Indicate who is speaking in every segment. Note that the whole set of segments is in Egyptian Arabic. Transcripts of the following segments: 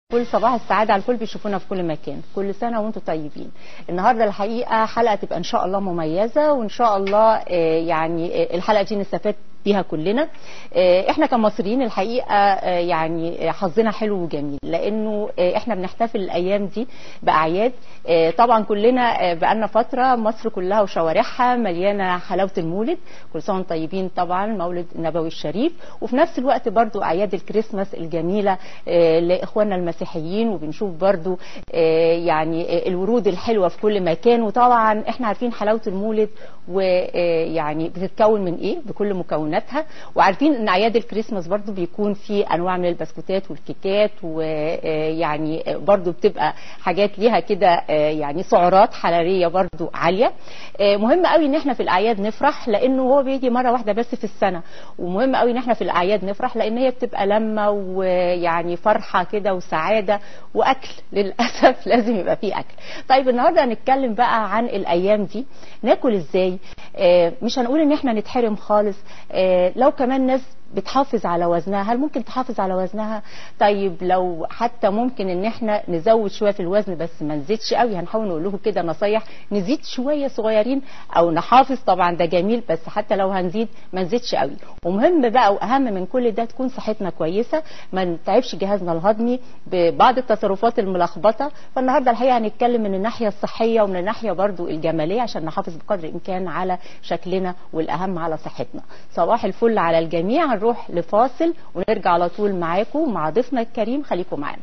Speaker 1: كل صباح السعادة على الكل بيشوفونا في كل مكان كل سنة وانتم طيبين النهاردة الحقيقة حلقة تبقى ان شاء الله مميزة وان شاء الله آه، يعني آه، الحلقة دي نستفاد بيها كلنا آه، احنا كمصريين الحقيقة آه، يعني حظنا حلو وجميل لانه آه، احنا بنحتفل الايام دي باعياد آه، طبعا كلنا آه، بقالنا فترة مصر كلها وشوارعها مليانة حلاوة المولد كل سنة وانتم طيبين طبعا مولد النبوي الشريف وفي نفس الوقت برضو اعياد الكريسماس الجميلة آه، لاخواننا المسيحيين وبنشوف برضو آه، يعني آه، الورود الحلوة في كل مكان وطبعا احنا عارفين حلاوة المولد ويعني بتتكون من ايه بكل مكوناتها وعارفين ان اعياد الكريسماس برضو بيكون في انواع من البسكوتات والكيكات ويعني برضو بتبقى حاجات ليها كده آه، يعني سعرات حراريه برضو عاليه آه، مهم قوي ان احنا في الاعياد نفرح لانه هو بيجي مره واحده بس في السنه ومهم قوي ان احنا في الاعياد نفرح لان هي بتبقى لمه ويعني فرحه كده وسعاده واكل للاسف لازم يبقى فيه اكل طيب النهارده هنتكلم بقى عن الايام دي ناكل ازاي آه، مش هنقول ان احنا نتحرم خالص آه، لو كمان ناس بتحافظ على وزنها هل ممكن تحافظ على وزنها طيب لو حتى ممكن ان احنا نزود شويه في الوزن بس ما نزيدش قوي هنحاول نقول لكم كده نصايح نزيد شويه صغيرين او نحافظ طبعا ده جميل بس حتى لو هنزيد ما نزيدش قوي ومهم بقى واهم من كل ده تكون صحتنا كويسه ما نتعبش جهازنا الهضمي ببعض التصرفات الملخبطه فالنهارده الحقيقه هنتكلم من الناحيه الصحيه ومن الناحيه برضو الجماليه عشان نحافظ بقدر الامكان على شكلنا والاهم على صحتنا صباح الفل على الجميع هنروح لفاصل ونرجع على طول معاكم مع ضيفنا الكريم خليكم معانا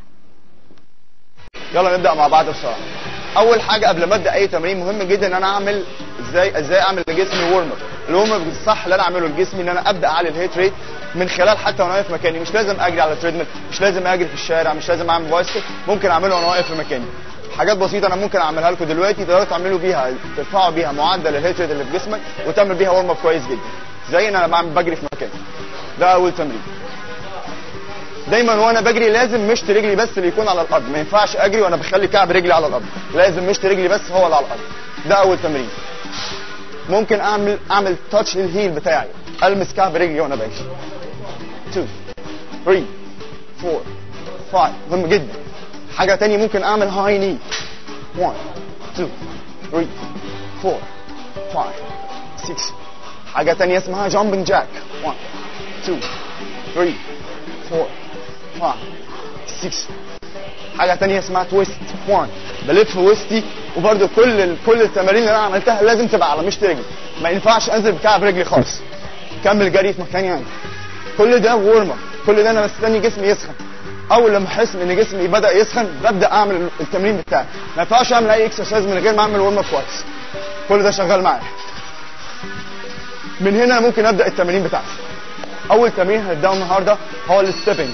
Speaker 2: يلا نبدا مع بعض بسرعه اول حاجه قبل ما ابدا اي تمرين مهم جدا ان انا اعمل ازاي ازاي اعمل لجسمي ورم اب الورم اب الصح اللي انا اعمله لجسمي ان انا ابدا اعلي الهيت ريت من خلال حتى وانا واقف مكاني مش لازم اجري على تريدميل مش لازم اجري في الشارع مش لازم اعمل بايسكل ممكن اعمله وانا واقف في مكاني حاجات بسيطه انا ممكن اعملها لكم دلوقتي تقدروا تعملوا بيها ترفعوا بيها معدل الهيت ريت اللي في جسمك وتعمل بيها ورم اب كويس جدا زي ان انا بعمل بجري في مكاني ده اول تمرين دايما وانا بجري لازم مشط رجلي بس اللي يكون على الارض ما ينفعش اجري وانا بخلي كعب رجلي على الارض لازم مشط رجلي بس هو اللي على الارض ده اول تمرين ممكن اعمل اعمل تاتش للهيل بتاعي المس كعب رجلي وانا بمشي 2 3 4 5 مهم جدا حاجه تانية ممكن اعمل هاي ني 1 2 3 4 5 6 حاجه تانية اسمها جامبنج جاك 1 2 3 4 5 6 حاجه تانية اسمها تويست 1 بلف وسطي وبرده كل ال- كل التمارين اللي انا عملتها لازم تبقى على مشط رجلي ما ينفعش انزل بكعب رجلي خالص كمل جري في مكاني عندي كل ده وورم اب كل ده انا مستني جسمي يسخن اول لما احس ان جسمي بدا يسخن ببدا اعمل التمرين بتاعي ما ينفعش اعمل اي اكسرسايز من غير ما اعمل ورم اب كويس كل ده شغال معايا من هنا ممكن ابدا التمارين بتاعتي اول تمرين هنبداه النهارده هو الستيبنج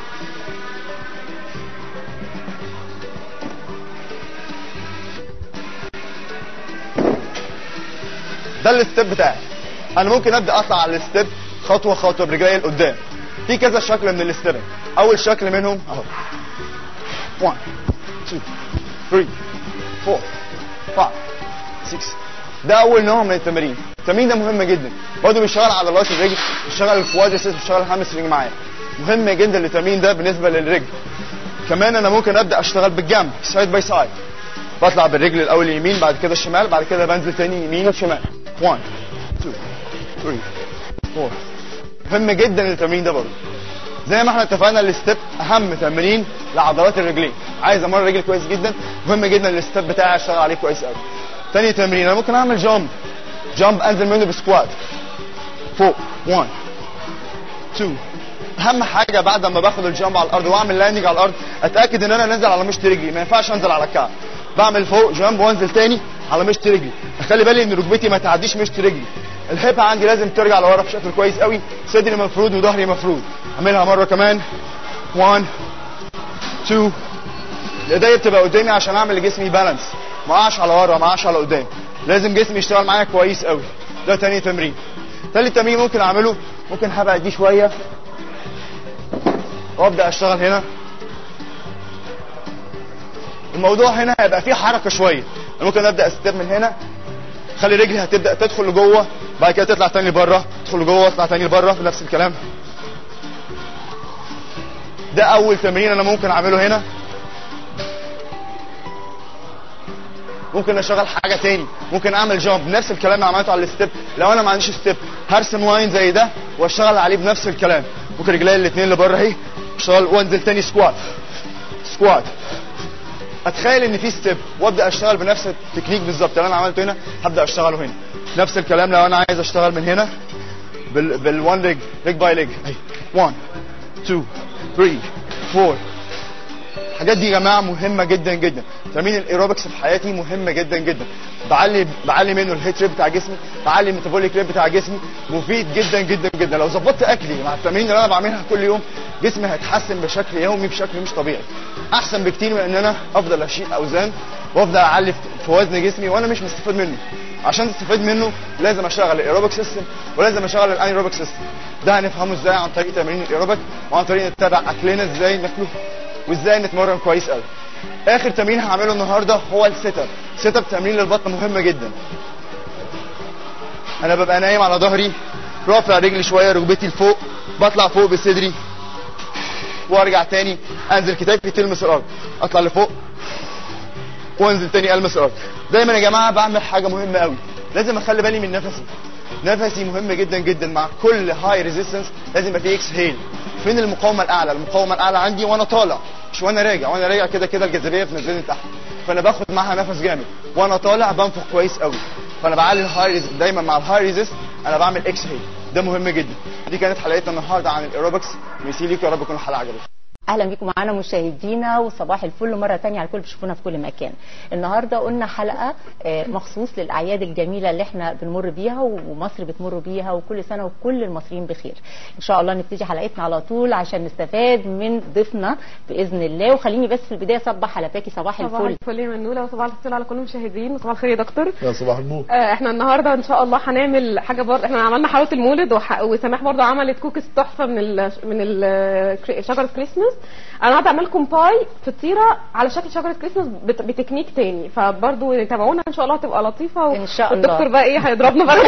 Speaker 2: ده الستيب بتاعي انا ممكن ابدا اطلع على الستيب خطوه خطوه برجلي لقدام في كذا شكل من الستيبنج اول شكل منهم اهو 1 2 3 4 5 6 ده اول نوع من التمارين التمرين ده مهم جدا برضه بيشتغل على عضلات الرجل بيشتغل الكوادريسيس بيشتغل الهامسترنج معايا مهم جدا التمرين ده بالنسبه للرجل كمان انا ممكن ابدا اشتغل بالجنب سايد باي سايد بطلع بالرجل الاول اليمين بعد كده الشمال بعد كده بنزل تاني يمين وشمال 1 2 3 4 مهم جدا التمرين ده برضه زي ما احنا اتفقنا الستيب اهم تمرين لعضلات الرجلين عايز امر رجلي كويس جدا مهم جدا الستيب بتاعي اشتغل عليه كويس قوي تاني تمرين انا ممكن اعمل جامب جامب انزل منه بسكوات فوق 1 2 اهم حاجه بعد ما باخد الجامب على الارض واعمل لاندنج على الارض اتاكد ان انا نازل على مشط رجلي ما ينفعش انزل على الكعب بعمل فوق جامب وانزل تاني على مشط رجلي اخلي بالي ان ركبتي ما تعديش مشط رجلي الهيب عندي لازم ترجع لورا بشكل كويس قوي صدري مفرود وظهري مفرود اعملها مره كمان 1 2 الايديا بتبقى قدامي عشان اعمل لجسمي بالانس ما اقعش على ورا ما اقعش على قدام لازم جسمي يشتغل معايا كويس قوي ده تاني تمرين تالت تمرين ممكن اعمله ممكن هبعد دي شويه وابدا اشتغل هنا الموضوع هنا هيبقى فيه حركه شويه أنا ممكن ابدا استيب من هنا خلي رجلي هتبدا تدخل لجوه بعد كده تطلع تاني لبره تدخل لجوه تطلع تاني لبره نفس الكلام ده اول تمرين انا ممكن اعمله هنا ممكن اشغل حاجه تاني ممكن اعمل جامب نفس الكلام اللي عملته على الستيب لو انا ما عنديش ستيب هرسم لاين زي ده واشتغل عليه بنفس الكلام ممكن رجلي الاثنين اللي بره اهي اشتغل وانزل تاني سكوات سكوات اتخيل ان في ستيب وابدا اشتغل بنفس التكنيك بالظبط اللي انا عملته هنا هبدا اشتغله هنا نفس الكلام لو انا عايز اشتغل من هنا بال بالوان ليج ليج باي ليج 1 2 3 4 الحاجات دي يا جماعه مهمه جدا جدا تمرين الايروبكس في حياتي مهمه جدا جدا بعلي بعلي منه الهيت ريت بتاع جسمي بعلي الميتابوليك ريت بتاع جسمي مفيد جدا جدا جدا لو ظبطت اكلي مع التمارين اللي انا بعملها كل يوم جسمي هيتحسن بشكل يومي بشكل مش طبيعي احسن بكتير من ان انا افضل اشيل اوزان وافضل اعلي في وزن جسمي وانا مش مستفاد منه عشان تستفاد منه لازم اشغل الايروبك سيستم ولازم اشغل الانيروبك سيستم ده هنفهمه ازاي عن طريق تمارين الايروبك وعن طريق نتابع اكلنا ازاي ناكله وازاي نتمرن كويس قوي اخر تمرين هعمله النهارده هو السيت اب سيت اب تمرين للبطن مهم جدا انا ببقى نايم على ظهري رافع رجلي شويه ركبتي لفوق بطلع فوق بصدري وارجع تاني انزل كتافي تلمس الارض اطلع لفوق وانزل تاني المس الارض دايما يا جماعه بعمل حاجه مهمه قوي لازم اخلي بالي من نفسي نفسي مهم جدا جدا مع كل هاي ريزيستنس لازم يبقى في اكسهيل فين المقاومه الاعلى المقاومه الاعلى عندي وانا طالع مش وانا راجع وانا راجع كده كده الجاذبيه بتنزلني تحت فانا باخد معاها نفس جامد وانا طالع بنفخ كويس قوي فانا بعلي الهاي دايما مع الهاي ريزيست انا بعمل اكسهيل ده مهم جدا دي كانت حلقتنا النهارده عن الايروبكس ميرسي ليكم يا رب تكون الحلقه عجبتكم
Speaker 1: اهلا بكم معانا مشاهدينا وصباح الفل مره تانية على الكل بيشوفونا في كل مكان النهارده قلنا حلقه آه، مخصوص للاعياد الجميله اللي احنا بنمر بيها ومصر بتمر بيها وكل سنه وكل المصريين بخير ان شاء الله نبتدي حلقتنا على طول عشان نستفاد من ضيفنا باذن الله وخليني بس في البدايه صبح على باكي صباح
Speaker 3: صباح
Speaker 1: الفل
Speaker 3: الفل يا منوله وصباح الخير على كل المشاهدين وصباح الخير يا دكتور
Speaker 4: يا صباح النور
Speaker 3: آه، احنا النهارده ان شاء الله هنعمل حاجه برضه احنا عملنا حلاوه المولد وح... وسماح برضه عملت كوكيز تحفه من ال... من ال... كري- شجره كريسماس انا النهارده هعمل لكم باي فطيره على شكل شجره كريسماس بت... بتكنيك تاني فبرضه تابعونا ان شاء الله هتبقى لطيفه و...
Speaker 1: إن شاء الله.
Speaker 3: والدكتور بقى ايه هيضربنا بقى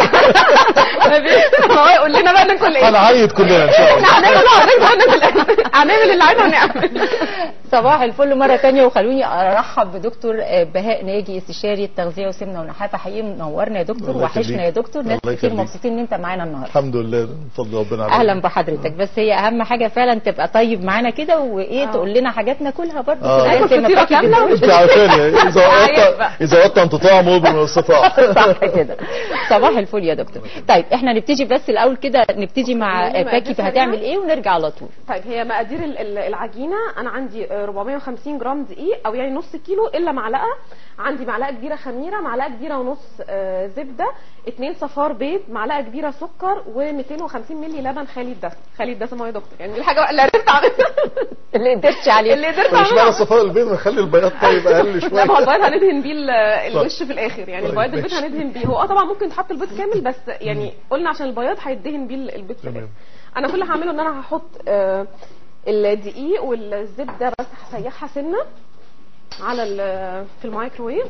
Speaker 3: هو يقول لنا بقى ناكل ايه
Speaker 4: هنعيد كلنا ان شاء الله
Speaker 3: احنا هنعمل بقى هنعمل هنعمل اللي عايزه هنعمل
Speaker 1: صباح الفل مرة تانية وخلوني أرحب بدكتور آه، بهاء ناجي استشاري التغذية وسمنة ونحافة حقيقي منورنا يا دكتور
Speaker 4: الله
Speaker 1: وحشنا
Speaker 4: يخليك.
Speaker 1: يا دكتور ناس
Speaker 4: الله
Speaker 1: كتير
Speaker 4: يخليك.
Speaker 1: مبسوطين إن أنت معانا النهاردة
Speaker 4: الحمد لله بفضل ربنا عليك
Speaker 1: اهلا بحضرتك بس هي اهم حاجه فعلا تبقى طيب معانا كده وايه
Speaker 3: آه.
Speaker 1: تقول لنا حاجات ناكلها برضه
Speaker 4: آه.
Speaker 1: في الآخر
Speaker 3: ناكل
Speaker 1: زي ما
Speaker 3: فطيرة
Speaker 1: باكي
Speaker 3: كاملة
Speaker 1: بتقول.
Speaker 4: انت عارفاني اذا
Speaker 3: عيب
Speaker 4: وطى
Speaker 3: بقى.
Speaker 4: اذا وطى انتطاع مؤمن واستطاع
Speaker 1: صح كده صباح الفل يا دكتور طيب احنا نبتدي بس الاول كده نبتدي مع
Speaker 3: قولي لي
Speaker 1: باكي
Speaker 3: مقاديرها
Speaker 1: هتعمل
Speaker 3: كده.
Speaker 1: ايه ونرجع على طول
Speaker 3: طيب هي مقادير ال- ال- العجينه انا عندي آه، 450 جرام دقيق او يعني نص كيلو الا معلقه عندي معلقه كبيره خميره معلقه كبيره ونص آه، زبده اتنين صفار بيض معلقه كبيره سكر و250 مللي لبن خالي الدسم خالي الدسم هو يا دكتور يعني دي الحاجه بقى اللي عرفت اعملها
Speaker 1: اللي قدرتش عليه
Speaker 3: اللي قدرت
Speaker 4: مش معنى
Speaker 3: اعملها
Speaker 4: صفار البيض نخلي البياض طيب اقل
Speaker 3: لا ما هو
Speaker 4: شويه
Speaker 3: البيض هندهن بيه ال- الوش في الاخر يعني
Speaker 4: طيب،
Speaker 3: البيض البيض
Speaker 4: ماشي.
Speaker 3: هندهن بيه هو اه طبعا ممكن تحط البيض كامل بس يعني قلنا عشان البياض هيدهن بيه البيض في
Speaker 4: تمام.
Speaker 3: الاخر انا كل اللي هعمله ان انا هحط آه، الدقيق والزبده بس هسيحها سنه على ال- في الميكروويف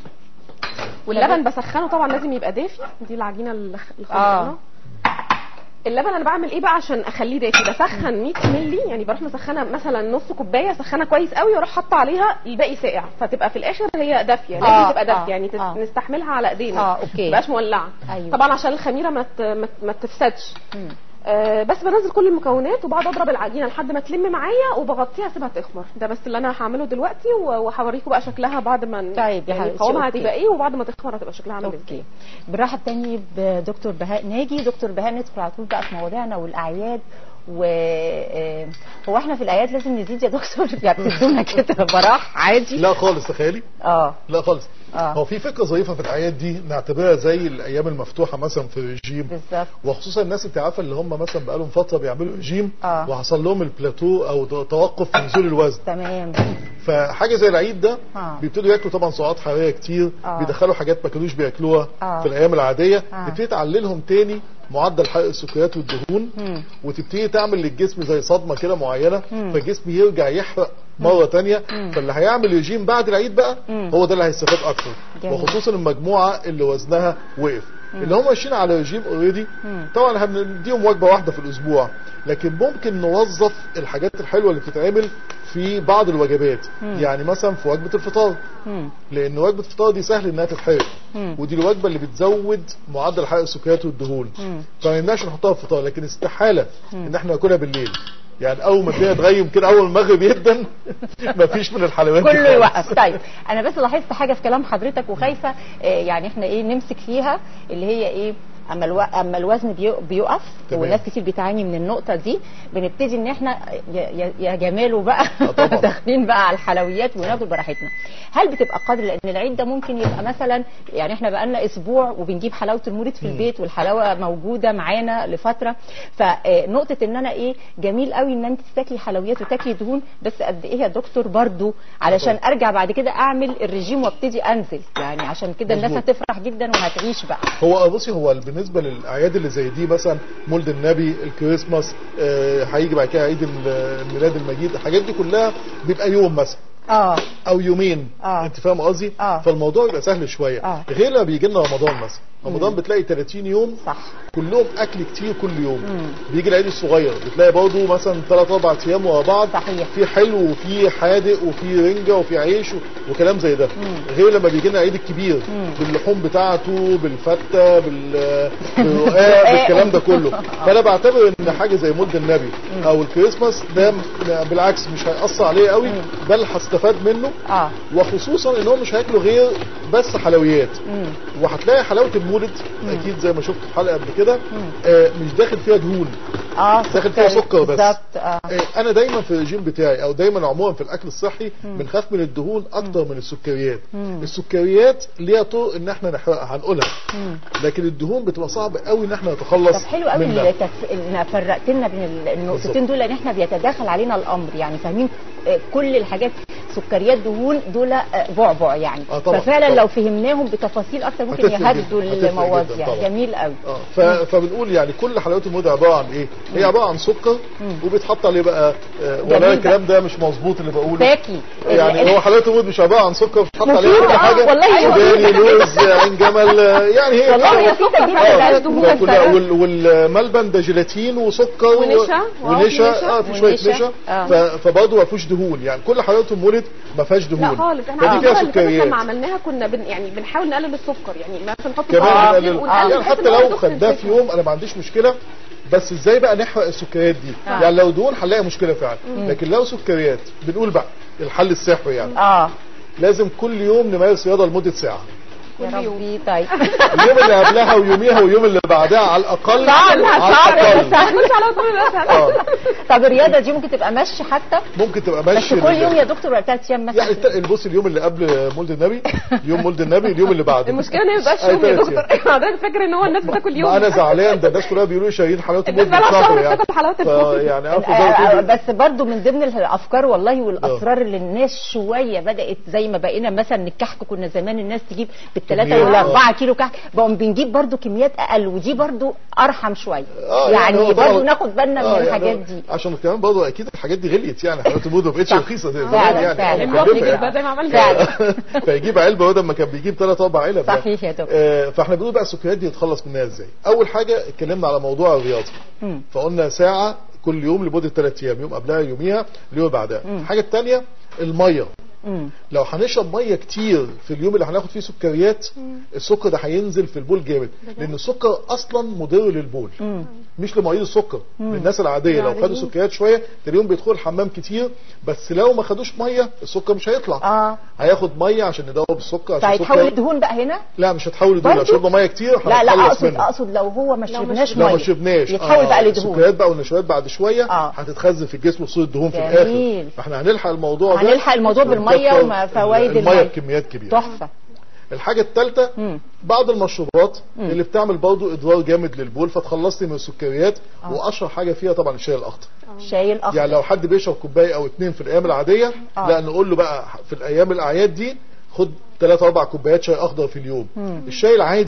Speaker 3: واللبن بسخنه طبعا لازم يبقى دافي دي العجينه اللي اللي خلقناها
Speaker 1: آه.
Speaker 3: اللبن انا بعمل ايه بقى عشان اخليه دافي بسخن 100 مللي يعني بروح مسخنه مثلا نص كوبايه اسخنها كويس قوي واروح حاطه عليها الباقي ساقع فتبقى في الاخر هي دافيه لازم
Speaker 1: آه،
Speaker 3: تبقى دافيه
Speaker 1: آه،
Speaker 3: يعني تس-
Speaker 1: آه.
Speaker 3: نستحملها على ايدينا
Speaker 1: آه، أوكي.
Speaker 3: متبقاش مولعه
Speaker 1: أيوة.
Speaker 3: طبعا عشان الخميره ما ت- ما ت- ما تفسدش
Speaker 1: مم.
Speaker 3: آه بس بنزل كل المكونات وبقعد اضرب العجينه لحد ما تلم معايا وبغطيها اسيبها تخمر ده بس اللي انا هعمله دلوقتي و- وهوريكم بقى شكلها بعد ما ن-
Speaker 1: طيب يا
Speaker 3: يعني
Speaker 1: حبيبتي،
Speaker 3: قوامها
Speaker 1: أوكي.
Speaker 3: هتبقى ايه وبعد ما تخمر هتبقى شكلها عامل ازاي
Speaker 1: اوكي بنرحب تاني بدكتور بهاء ناجي دكتور بهاء ندخل على طول بقى في مواضيعنا والاعياد و آه، هو احنا في الاعياد لازم نزيد يا دكتور يعني بتدونا كده براح عادي
Speaker 4: لا خالص تخيلي
Speaker 1: اه
Speaker 4: لا خالص
Speaker 1: آه.
Speaker 4: هو في فكره ظريفه في الاعياد دي نعتبرها زي الايام المفتوحه مثلا في الرجيم
Speaker 1: بالظبط
Speaker 4: وخصوصا الناس انت عارفه اللي هم مثلا بقالهم فتره بيعملوا رجيم
Speaker 1: آه.
Speaker 4: وحصل لهم البلاتو او توقف في نزول الوزن
Speaker 1: تمام
Speaker 4: فحاجه زي العيد ده
Speaker 1: آه.
Speaker 4: بيبتدوا ياكلوا طبعا سعرات حراريه كتير
Speaker 1: آه.
Speaker 4: بيدخلوا حاجات ما كانوش بياكلوها
Speaker 1: آه.
Speaker 4: في الايام العاديه
Speaker 1: آه.
Speaker 4: تبتدي تعللهم تاني معدل حرق السكريات والدهون
Speaker 1: مم.
Speaker 4: وتبتدي تعمل للجسم زي صدمه كده معينه
Speaker 1: مم.
Speaker 4: فالجسم يرجع يحرق مره تانية
Speaker 1: مم.
Speaker 4: فاللي هيعمل رجيم بعد العيد بقى
Speaker 1: مم.
Speaker 4: هو ده اللي هيستفاد اكتر
Speaker 1: جميل.
Speaker 4: وخصوصا المجموعه اللي وزنها وقف اللي هم ماشيين على رجيم اوريدي طبعا احنا بنديهم وجبه واحده في الاسبوع لكن ممكن نوظف الحاجات الحلوه اللي بتتعمل في بعض الوجبات يعني مثلا في وجبه الفطار
Speaker 1: مم.
Speaker 4: لان وجبه الفطار دي سهل انها تتحرق
Speaker 1: مم.
Speaker 4: ودي الوجبه اللي بتزود معدل حرق السكريات والدهون
Speaker 1: مم.
Speaker 4: فما يمنعش نحطها في الفطار لكن استحاله ان احنا ناكلها بالليل يعني اول ما الدنيا تغيم كده اول ما المغرب يبدا مفيش من الحلويات دي
Speaker 1: كله
Speaker 4: خالص.
Speaker 1: يوقف طيب انا بس لاحظت حاجه في كلام حضرتك وخايفه آه، يعني احنا ايه نمسك فيها اللي هي ايه اما الو... اما الوزن بيو- بيقف
Speaker 4: تمام.
Speaker 1: وناس كتير بتعاني من النقطه دي بنبتدي ان احنا يا, يا- يا جماله بقى
Speaker 4: طبعا.
Speaker 1: داخلين بقى على الحلويات وناكل براحتنا هل بتبقى قادر لان العيد ده ممكن يبقى مثلا يعني احنا بقى لنا اسبوع وبنجيب حلاوه المولد في البيت والحلاوه موجوده معانا لفتره فنقطه ان انا ايه جميل قوي ان انت تاكلي حلويات وتاكلي دهون بس قد ايه يا دكتور برضو علشان
Speaker 4: طبعا.
Speaker 1: ارجع بعد كده اعمل الرجيم وابتدي انزل يعني عشان كده الناس
Speaker 4: مظبوط.
Speaker 1: هتفرح جدا وهتعيش بقى
Speaker 4: هو بصي هو بالنسبه للاعياد اللي زي دي مثلا مولد النبي الكريسماس آه، هيجي بعد كده عيد ال- الميلاد المجيد الحاجات دي كلها بيبقى يوم مثلا
Speaker 1: اه
Speaker 4: او يومين
Speaker 1: آه.
Speaker 4: انت فاهم قصدي
Speaker 1: آه.
Speaker 4: فالموضوع يبقى سهل شويه
Speaker 1: آه.
Speaker 4: غير لما بيجي لنا رمضان مثلا رمضان بتلاقي 30 يوم
Speaker 1: صح
Speaker 4: كلهم اكل كتير كل يوم بيجي العيد الصغير بتلاقي برضه مثلا 3 4 ايام ورا بعض
Speaker 1: صحيح.
Speaker 4: في حلو وفي حادق وفي رنجه وفي عيش و- وكلام زي ده غير لما بيجي لنا العيد الكبير باللحوم بتاعته بالفته بال بالرقاق بالكلام ده كله فانا بعتبر ان حاجه زي مولد النبي او الكريسماس ده م- بالعكس مش هيأثر عليه قوي بل هستفاد منه
Speaker 1: اه
Speaker 4: وخصوصا ان هو مش هياكلوا غير بس حلويات
Speaker 1: مم.
Speaker 4: وهتلاقي حلاوه المولد اكيد زي ما شفت في حلقه قبل كده آه مش داخل فيها دهون
Speaker 1: اه
Speaker 4: داخل فيها سكر بس.
Speaker 1: بالظبط اه
Speaker 4: آه انا دايما في الرجيم بتاعي او دايما عموما في الاكل الصحي بنخاف من الدهون اكتر من السكريات السكريات ليها طرق ان احنا نحرقها هنقولها لكن الدهون بتبقى صعب قوي ان احنا نتخلص
Speaker 1: طب حلو قوي
Speaker 4: منها
Speaker 1: التف... ان فرقت لنا بين ال- النقطتين
Speaker 4: بالظبط.
Speaker 1: دول لان احنا بيتداخل علينا الامر يعني فاهمين آه، كل الحاجات سكريات دهون دول آه، بعبع يعني
Speaker 4: آه، طبعا،
Speaker 1: ففعلا
Speaker 4: طبعا.
Speaker 1: لو فهمناهم بتفاصيل اكتر ممكن
Speaker 4: هتفرق جداً،
Speaker 1: يهدوا
Speaker 4: هتفرق
Speaker 1: المواضيع
Speaker 4: جداً طبعا.
Speaker 1: جميل قوي
Speaker 4: اه ف... فبنقول يعني كل حلويات المولد عباره عن ايه؟ هي عباره عن سكر وبيتحط عليه بقى آه
Speaker 1: جميل
Speaker 4: ولا
Speaker 1: بقى.
Speaker 4: الكلام ده مش مظبوط اللي بقوله
Speaker 1: باكي
Speaker 4: يعني هو حلويات المولد مش عباره عن سكر بيتحط عليه
Speaker 1: مفيدة،
Speaker 4: كل
Speaker 1: آه،
Speaker 4: حاجه
Speaker 1: والله هي
Speaker 4: سوداني
Speaker 1: مفيدة.
Speaker 4: لوز عين جمل آه، يعني هي
Speaker 1: والله هي
Speaker 4: حاجة-
Speaker 1: مفيدة جدا
Speaker 4: آه،
Speaker 1: ملهاش دهون
Speaker 4: وكلها- وال- والملبن ده جيلاتين وسكر و-
Speaker 3: ونشا، واو،
Speaker 4: ونشا
Speaker 3: نشا.
Speaker 4: اه في شويه
Speaker 1: ونشا،
Speaker 4: نشا
Speaker 1: آه.
Speaker 4: ف- فبرضه ما فيهوش دهون يعني كل حلويات المولد ما فيهاش دهون
Speaker 3: لا خالص احنا
Speaker 4: فدي
Speaker 3: المره
Speaker 4: فيها
Speaker 3: اللي فاتت لما
Speaker 4: سكريات
Speaker 3: عملناها كنا بن يعني بنحاول نقلل السكر يعني مثلا نحط
Speaker 4: كمان
Speaker 3: سكر
Speaker 4: بنقلل-
Speaker 3: ونقلل
Speaker 4: يعني
Speaker 3: بحيث
Speaker 4: حتى
Speaker 3: إن هو
Speaker 4: لو
Speaker 3: يدخل
Speaker 4: خدناه في
Speaker 3: الجسم.
Speaker 4: يوم انا ما عنديش مشكله بس ازاي بقى نحرق السكريات دي
Speaker 1: آه.
Speaker 4: يعني لو دهون هنلاقي مشكله فعلا لكن لو سكريات بنقول بقى الحل السحري يعني
Speaker 1: اه
Speaker 4: لازم كل يوم نمارس رياضه لمده ساعه
Speaker 1: يا
Speaker 3: كل يوم.
Speaker 1: ربي طيب
Speaker 4: اليوم اللي قبلها ويوميها واليوم اللي بعدها على الاقل
Speaker 1: صعب،
Speaker 4: على
Speaker 1: صعب.
Speaker 4: الاقل
Speaker 3: مش على طول الاسهل
Speaker 4: اه
Speaker 1: طب الرياضه دي ممكن تبقى مشي حتى
Speaker 4: ممكن تبقى
Speaker 1: بس
Speaker 4: ماشي
Speaker 1: كل يوم يا دكتور ولا ثلاث ايام مثلا
Speaker 4: يعني الت- بص اليوم اللي قبل مولد النبي يوم مولد النبي اليوم اللي بعده
Speaker 3: المشكله ان هي مبقاش
Speaker 4: أي
Speaker 3: يوم يا
Speaker 4: تلات
Speaker 3: دكتور
Speaker 4: أيام.
Speaker 3: حضرتك فاكر ان هو الناس بتاكل يوم
Speaker 4: ما انا زعلان ده الناس كلها بيقولوا شايلين حلاوه
Speaker 3: الناس
Speaker 4: المولد
Speaker 3: بقالها
Speaker 4: بالشهر
Speaker 3: شهر
Speaker 4: يعني
Speaker 3: بتاكل حلاوة المولد.
Speaker 4: يعني عارف
Speaker 1: آه، آه،
Speaker 4: ده
Speaker 1: بس برضو من ضمن الافكار والله والاسرار اللي الناس شويه بدات زي ما بقينا مثلا الكحك كنا زمان الناس تجيب بالثلاثه
Speaker 4: كميات،
Speaker 1: والاربعه كيلو كحك بقوا بنجيب برضو كميات اقل ودي برضو ارحم شويه
Speaker 4: آه،
Speaker 1: يعني,
Speaker 4: هو طبعاً-
Speaker 1: برضو ناخد بالنا
Speaker 4: آه،
Speaker 1: من
Speaker 4: يعني
Speaker 1: الحاجات
Speaker 4: هو-
Speaker 1: دي
Speaker 4: عشان كمان برضه اكيد الحاجات دي غليت يعني حلاوه المولد ما بقتش
Speaker 1: صح.
Speaker 4: رخيصه زي زمان
Speaker 1: فعلا،
Speaker 4: يعني
Speaker 1: فعلا.
Speaker 4: أو
Speaker 3: المواطن
Speaker 4: مكلفة
Speaker 3: يجيب بقى
Speaker 4: يعني.
Speaker 3: زي ما عملنا
Speaker 1: فعلا.
Speaker 4: فيجيب علبه بدل ما كان بيجيب ثلاث اربع علب يعني.
Speaker 1: صحيح يا دكتور.
Speaker 4: آه، فاحنا بنقول بقى السكريات دي نتخلص منها ازاي اول حاجه اتكلمنا على موضوع الرياضه
Speaker 1: مم.
Speaker 4: فقلنا ساعه كل يوم لمده ثلاث ايام يوم قبلها يوميها اليوم اللي بعدها الحاجه الثانيه الميه
Speaker 1: مم.
Speaker 4: لو هنشرب ميه كتير في اليوم اللي هناخد فيه سكريات السكر ده هينزل في البول جامد لان السكر اصلا مضر للبول
Speaker 1: مم.
Speaker 4: مش لمريض السكر للناس العاديه لو خدوا
Speaker 3: العاديين.
Speaker 4: سكريات شويه تلاقيهم بيدخلوا الحمام كتير بس لو ما خدوش ميه السكر مش هيطلع
Speaker 1: اه
Speaker 4: هياخد ميه عشان يدوب السكر عشان
Speaker 1: فهيتحول
Speaker 4: السكر
Speaker 1: الدهون بقى هنا
Speaker 4: لا مش هتحول لدهون لو
Speaker 1: برضو؟
Speaker 4: شربنا ميه كتير
Speaker 1: لا لا
Speaker 4: هنتخلص
Speaker 1: اقصد
Speaker 4: منه
Speaker 1: اقصد لو هو ما
Speaker 3: لو مش-
Speaker 1: شربناش
Speaker 4: لو
Speaker 1: ميه
Speaker 4: ما شربناش
Speaker 1: يتحول بقى لدهون
Speaker 4: السكريات بقى والنشويات بعد شويه
Speaker 1: آه.
Speaker 4: هتتخزن في الجسم وصول الدهون في
Speaker 1: جميل.
Speaker 4: الاخر فاحنا هنلحق الموضوع ده
Speaker 1: هنلحق الموضوع بالمية
Speaker 4: ونكتر
Speaker 1: وما فوائد
Speaker 4: الميه
Speaker 1: المية.
Speaker 4: بكميات كبيره
Speaker 1: تحفه
Speaker 4: الحاجه الثالثه
Speaker 1: مم.
Speaker 4: بعض المشروبات اللي بتعمل برضه اضرار جامد للبول فتخلصني من السكريات واشهر حاجه فيها طبعا الشاي الاخضر
Speaker 1: شاي الاخضر
Speaker 4: يعني لو حد بيشرب كوبايه او اتنين في الايام العاديه
Speaker 1: آه.
Speaker 4: لا نقول له بقى في الايام الاعياد دي خد ثلاث اربع كوبايات شاي اخضر في اليوم الشاي العادي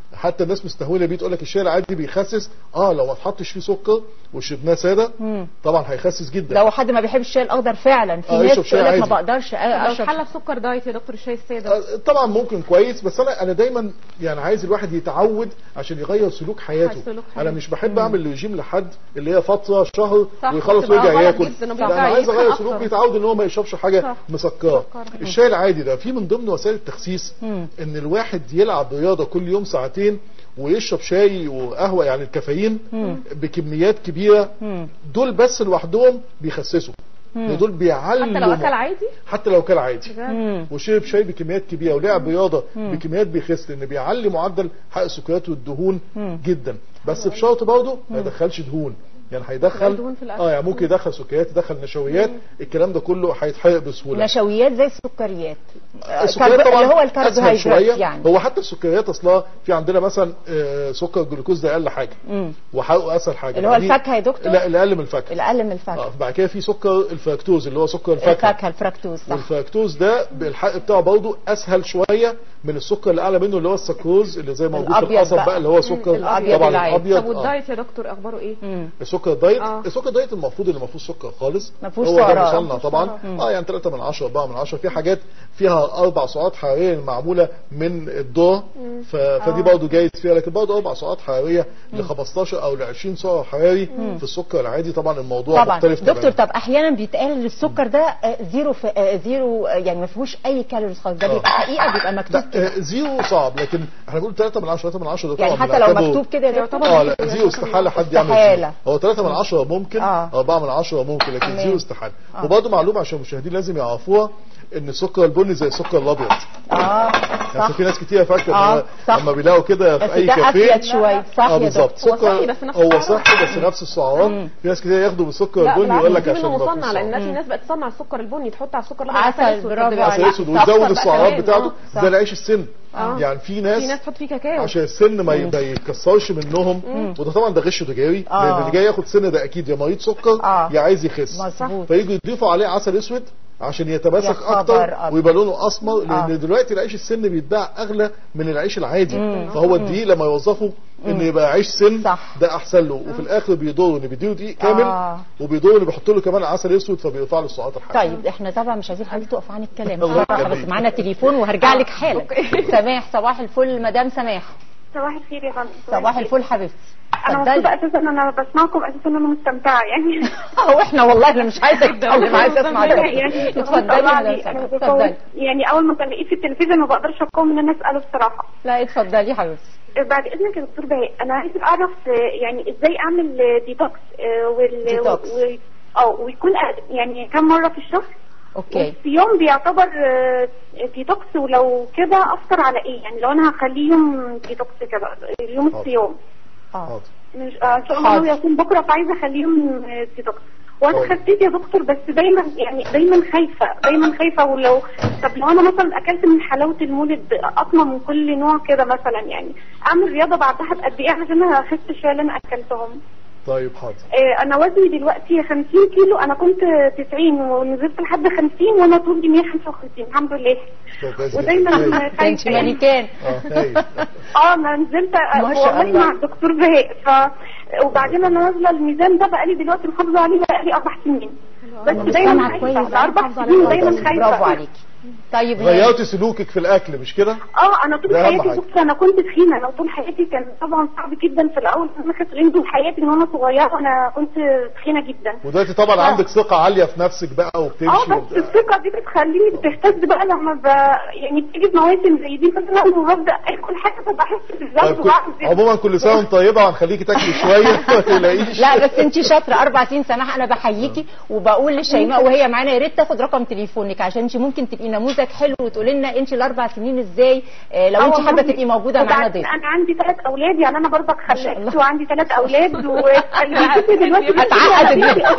Speaker 4: حتى الناس مستهونه بيه تقول لك الشاي العادي بيخسس اه لو ما تحطش فيه سكر وشربناه ساده طبعا هيخسس جدا
Speaker 1: لو حد ما بيحبش الشاي الاخضر فعلا في
Speaker 4: آه،
Speaker 1: ناس
Speaker 4: يشرب شاي
Speaker 1: تقول لك ما
Speaker 4: عادي.
Speaker 1: بقدرش
Speaker 3: لو
Speaker 1: اشرب
Speaker 3: اتحلى بسكر دايت يا دكتور الشاي الساده
Speaker 4: آه، طبعا ممكن كويس بس انا انا دايما يعني عايز الواحد يتعود عشان يغير سلوك حياته
Speaker 3: سلوك
Speaker 4: انا
Speaker 3: حياته.
Speaker 4: مش بحب اعمل رجيم لحد اللي هي فتره شهر
Speaker 3: صح،
Speaker 4: ويخلص
Speaker 3: بتبقى
Speaker 4: ويرجع
Speaker 3: غلط
Speaker 4: ياكل
Speaker 3: جداً
Speaker 4: لا
Speaker 3: وبيرجع
Speaker 4: انا عايز اغير
Speaker 3: يتخن
Speaker 4: سلوك
Speaker 3: أكتر.
Speaker 4: يتعود ان هو ما يشربش حاجه
Speaker 3: صح.
Speaker 4: مسكره
Speaker 3: مسكرة.
Speaker 4: الشاي العادي ده في من ضمن وسائل التخسيس ان الواحد يلعب رياضه كل يوم ساعتين ويشرب شاي وقهوه يعني الكافيين بكميات كبيره دول بس لوحدهم بيخسسوا دول بيعلوا
Speaker 3: حتى لو اكل عادي
Speaker 4: حتى لو كان عادي
Speaker 3: بجد؟
Speaker 4: وشرب شاي بكميات كبيره ولعب رياضه بكميات بيخس لان بيعلي معدل حرق السكريات والدهون جدا بس بشرط برضه ما يدخلش دهون يعني هيدخل
Speaker 3: دهون في الأكل.
Speaker 4: اه يعني ممكن يدخل سكريات يدخل نشويات الكلام ده كله هيتحرق بسهوله
Speaker 1: نشويات زي السكريات آه،
Speaker 4: السكريات
Speaker 1: كرب-
Speaker 4: طبعا
Speaker 1: اللي هو
Speaker 4: أسهل
Speaker 1: الكربوهيدرات
Speaker 4: شويه
Speaker 1: يعني
Speaker 4: هو حتى السكريات اصلا في عندنا مثلا آه، سكر الجلوكوز ده اقل حاجه وحرقه اسهل حاجه
Speaker 1: اللي هو
Speaker 4: بعدين-
Speaker 1: الفاكهة يا دكتور؟
Speaker 4: لا الاقل من الفاكهه
Speaker 1: الاقل من الفاكهه
Speaker 4: اه بعد كده في سكر الفركتوز اللي هو سكر الفاكهه
Speaker 1: الفاكهه الفراكتوز صح
Speaker 4: والفركتوز ده الحق بتاعه برضه اسهل شويه من السكر اللي اعلى منه اللي هو السكروز اللي زي موجود في
Speaker 1: الأبيض
Speaker 4: القصب
Speaker 1: بقى.
Speaker 4: بقى اللي هو سكر
Speaker 1: الأبيض
Speaker 4: طبعا
Speaker 1: العادي.
Speaker 4: الابيض
Speaker 3: طب
Speaker 4: آه.
Speaker 3: والدايت يا دكتور اخباره ايه؟
Speaker 4: السكر الدايت
Speaker 3: آه.
Speaker 4: السكر الدايت المفروض اللي ما فيهوش سكر خالص
Speaker 1: ما فيهوش
Speaker 4: هو ده
Speaker 1: سعرات.
Speaker 4: مصنع طبعا اه يعني 3 من 10 4 من 10 في حاجات فيها اربع سعرات حراريه معموله من الذره ف... فدي برضه جايز فيها لكن برضه اربع سعرات حراريه ل 15 او ل 20 سعر حراري في السكر العادي طبعا الموضوع
Speaker 1: طبعا
Speaker 4: مختلف
Speaker 1: دكتور
Speaker 4: تماماً.
Speaker 1: طب احيانا بيتقال السكر ده آه، زيرو في آه، زيرو آه، يعني ما فيهوش اي كالوريز خالص ده
Speaker 4: آه.
Speaker 1: بيبقى حقيقه بيبقى مكتوب
Speaker 4: لا
Speaker 1: كده
Speaker 4: آه، زيرو صعب لكن احنا بنقول 3 من 10 3 من 10 ده طبعا
Speaker 1: يعني حتى لو
Speaker 4: بنعتبره-
Speaker 1: مكتوب كده يا دكتور
Speaker 4: اه لا زيرو استحاله حد يعمل
Speaker 1: استحالة.
Speaker 4: زيرو هو 3 من 10 ممكن
Speaker 1: آه.
Speaker 4: 4 من 10 ممكن لكن
Speaker 1: تمام.
Speaker 4: زيرو استحاله وبرضه معلومه عشان المشاهدين لازم يعرفوها ان السكر البني زي السكر الابيض
Speaker 1: اه
Speaker 4: يعني
Speaker 1: صح
Speaker 4: في ناس كتير فاكره
Speaker 1: آه،
Speaker 4: إن
Speaker 1: صح.
Speaker 4: لما بيلاقوا كده
Speaker 1: بس
Speaker 4: في اي
Speaker 1: ده
Speaker 4: كافيه
Speaker 1: افيد شويه صح
Speaker 4: اه
Speaker 1: يا
Speaker 4: بالظبط
Speaker 1: دكتور
Speaker 3: هو صحي بس نفس
Speaker 4: هو
Speaker 3: السعرات.
Speaker 4: صحي بس نفس السعرات في ناس كتير ياخدوا بالسكر
Speaker 3: لا
Speaker 4: البني يقول لك
Speaker 3: بالعكس
Speaker 4: عشان
Speaker 3: دي منه
Speaker 4: ما فيهوش
Speaker 3: مصنع لان
Speaker 4: سعرات.
Speaker 3: في ناس بقت تصنع السكر البني تحط على السكر الابيض
Speaker 1: عسل،
Speaker 3: أسود
Speaker 1: برافو
Speaker 3: دلوقتي.
Speaker 4: عسل
Speaker 1: عليك.
Speaker 4: اسود
Speaker 1: صح،
Speaker 4: ويزود
Speaker 3: بقى
Speaker 4: السعرات
Speaker 3: كمان،
Speaker 4: بتاعته
Speaker 1: صح.
Speaker 4: زي العيش السن
Speaker 3: آه.
Speaker 4: يعني في
Speaker 3: في
Speaker 4: ناس
Speaker 3: ناس تحط فيه كاكاو
Speaker 4: عشان السن ما ي- ما يتكسرش منهم وده طبعا ده غش تجاري
Speaker 1: آه.
Speaker 4: لان اللي جاي ياخد سن ده اكيد يا مريض سكر
Speaker 1: آه.
Speaker 4: يا عايز يخس
Speaker 1: مظبوط.
Speaker 4: فيجوا يضيفوا عليه عسل اسود عشان
Speaker 1: يا
Speaker 4: يتماسك
Speaker 1: خبر
Speaker 4: اكتر
Speaker 1: أبيض.
Speaker 4: ويبقى لونه اسمر لان
Speaker 1: آه.
Speaker 4: دلوقتي العيش السن بيتباع اغلى من العيش العادي فهو الدقيق لما يوظفه ان يبقى عيش سن
Speaker 1: صح.
Speaker 4: ده احسن له وفي الاخر بيضر ان بيديله دقيق كامل
Speaker 1: آه.
Speaker 4: وبيضر ان بيحط له كمان عسل اسود فبيرفع له السعرات الحراريه
Speaker 1: طيب احنا طبعا مش عايزين حضرتك تقف عن الكلام
Speaker 4: الله
Speaker 1: بصراحه
Speaker 4: يخليك.
Speaker 1: بس معانا تليفون وهرجع لك حالا سماح صباح الفل مدام سماح
Speaker 5: صباح الخير يا فندم
Speaker 1: صباح الفل حبيبتي
Speaker 5: انا
Speaker 1: اتفضلي.
Speaker 5: مبسوطه اساسا ان انا بسمعكم اساسا انا مستمتعه يعني
Speaker 1: اهو احنا والله انا مش عايزه اتكلم عايزه اسمع
Speaker 5: يعني
Speaker 1: اتفضلي
Speaker 5: ما شاء الله
Speaker 1: يا
Speaker 5: عليه.
Speaker 1: مدام
Speaker 5: أنا
Speaker 1: سماح
Speaker 5: بفوت-
Speaker 1: اتفضلي
Speaker 5: يعني اول ما بلاقيه في التلفزيون ما بقدرش اقاوم ان انا اساله بصراحه
Speaker 1: لا اتفضلي حبيبتي
Speaker 5: بعد اذنك يا دكتور بهاء انا عايزه اعرف آه، يعني ازاي اعمل آه، ديتوكس آه، وال
Speaker 1: ديتوكس.
Speaker 5: و- اه ويكون أقل- يعني كم مره في الشهر
Speaker 1: اوكي
Speaker 5: في يوم بيعتبر آه، ديتوكس ولو كده افطر على ايه يعني لو انا هخليه يوم ديتوكس كده يوم الصيام
Speaker 1: اه
Speaker 4: حاضر.
Speaker 5: مش آه، ان شاء الله
Speaker 1: حاضر.
Speaker 5: ناوي اكون بكره فعايزه اخليهم آه، ديتوكس وانا
Speaker 4: طيب.
Speaker 5: خسيت يا دكتور بس دايما يعني دايما خايفه دايما خايفه ولو طب لو انا مثلا اكلت من حلاوه المولد قطمه من كل نوع كده مثلا يعني اعمل رياضه بعدها بقد ايه عشان اخس الشويه اللي انا اكلتهم
Speaker 4: طيب حاضر
Speaker 5: آه، انا وزني دلوقتي 50 كيلو انا كنت 90 ونزلت لحد 50 وانا طولي 155 الحمد لله
Speaker 4: طيب كويس جدا.
Speaker 5: ودايما
Speaker 4: هايل.
Speaker 1: ده انت
Speaker 5: خايفه يعني.
Speaker 1: ملكان
Speaker 4: اه هايل.
Speaker 5: اه انا نزلت آه،
Speaker 1: ما شاء
Speaker 5: والله
Speaker 1: الله.
Speaker 5: مع الدكتور بهاء ف وبعدين انا نازله الميزان ده بقالي دلوقتي محافظه عليه بقالي اربع سنين بس
Speaker 1: مش
Speaker 5: دايما
Speaker 1: سامعة كويس.
Speaker 5: خايفه اربع سنين دايما خايفه
Speaker 1: برافو عليكي طيب هاني.
Speaker 4: غيرتي سلوكك في الاكل مش كده؟
Speaker 5: اه انا طول
Speaker 4: ده أهم
Speaker 5: حياتي
Speaker 4: حاجة.
Speaker 5: بص انا كنت تخينه انا طول حياتي كان طبعا صعب جدا في الاول ان انا خسرين طول حياتي من وانا صغيره انا كنت تخينه جدا
Speaker 4: ودلوقتي طبعا عندك ثقه عاليه في نفسك بقى
Speaker 5: اه
Speaker 4: وبتمشي
Speaker 5: بس
Speaker 4: وبت-
Speaker 5: الثقه دي بتخليني بتهتز بقى لما ب... يعني بتيجي في مواسم زي دي مثلا وببدا اكل حاجه فبحس
Speaker 4: طيب
Speaker 5: بالذنب
Speaker 4: كل-
Speaker 5: وبعمل
Speaker 4: عموما كل سنه وانت طيبه وهنخليكي تاكلي شويه ما تقلقيش
Speaker 1: لا بس انت شاطره اربع سنين سماح انا بحييكي وبقول لشيماء وهي معانا يا ريت تاخد رقم تليفونك عشان انت ممكن تبقي نموذج حلو وتقولي لنا انت الاربع سنين ازاي آه، لو
Speaker 5: آه
Speaker 1: انت
Speaker 5: والله.
Speaker 1: حابه تبقي موجوده معانا
Speaker 5: وبعدين
Speaker 1: ضيف
Speaker 5: انا عندي ثلاث اولاد يعني انا برضك
Speaker 1: شاء الله.
Speaker 5: خلفت وعندي ثلاث اولاد وخليتني دلوقتي
Speaker 1: هتعقد الدنيا.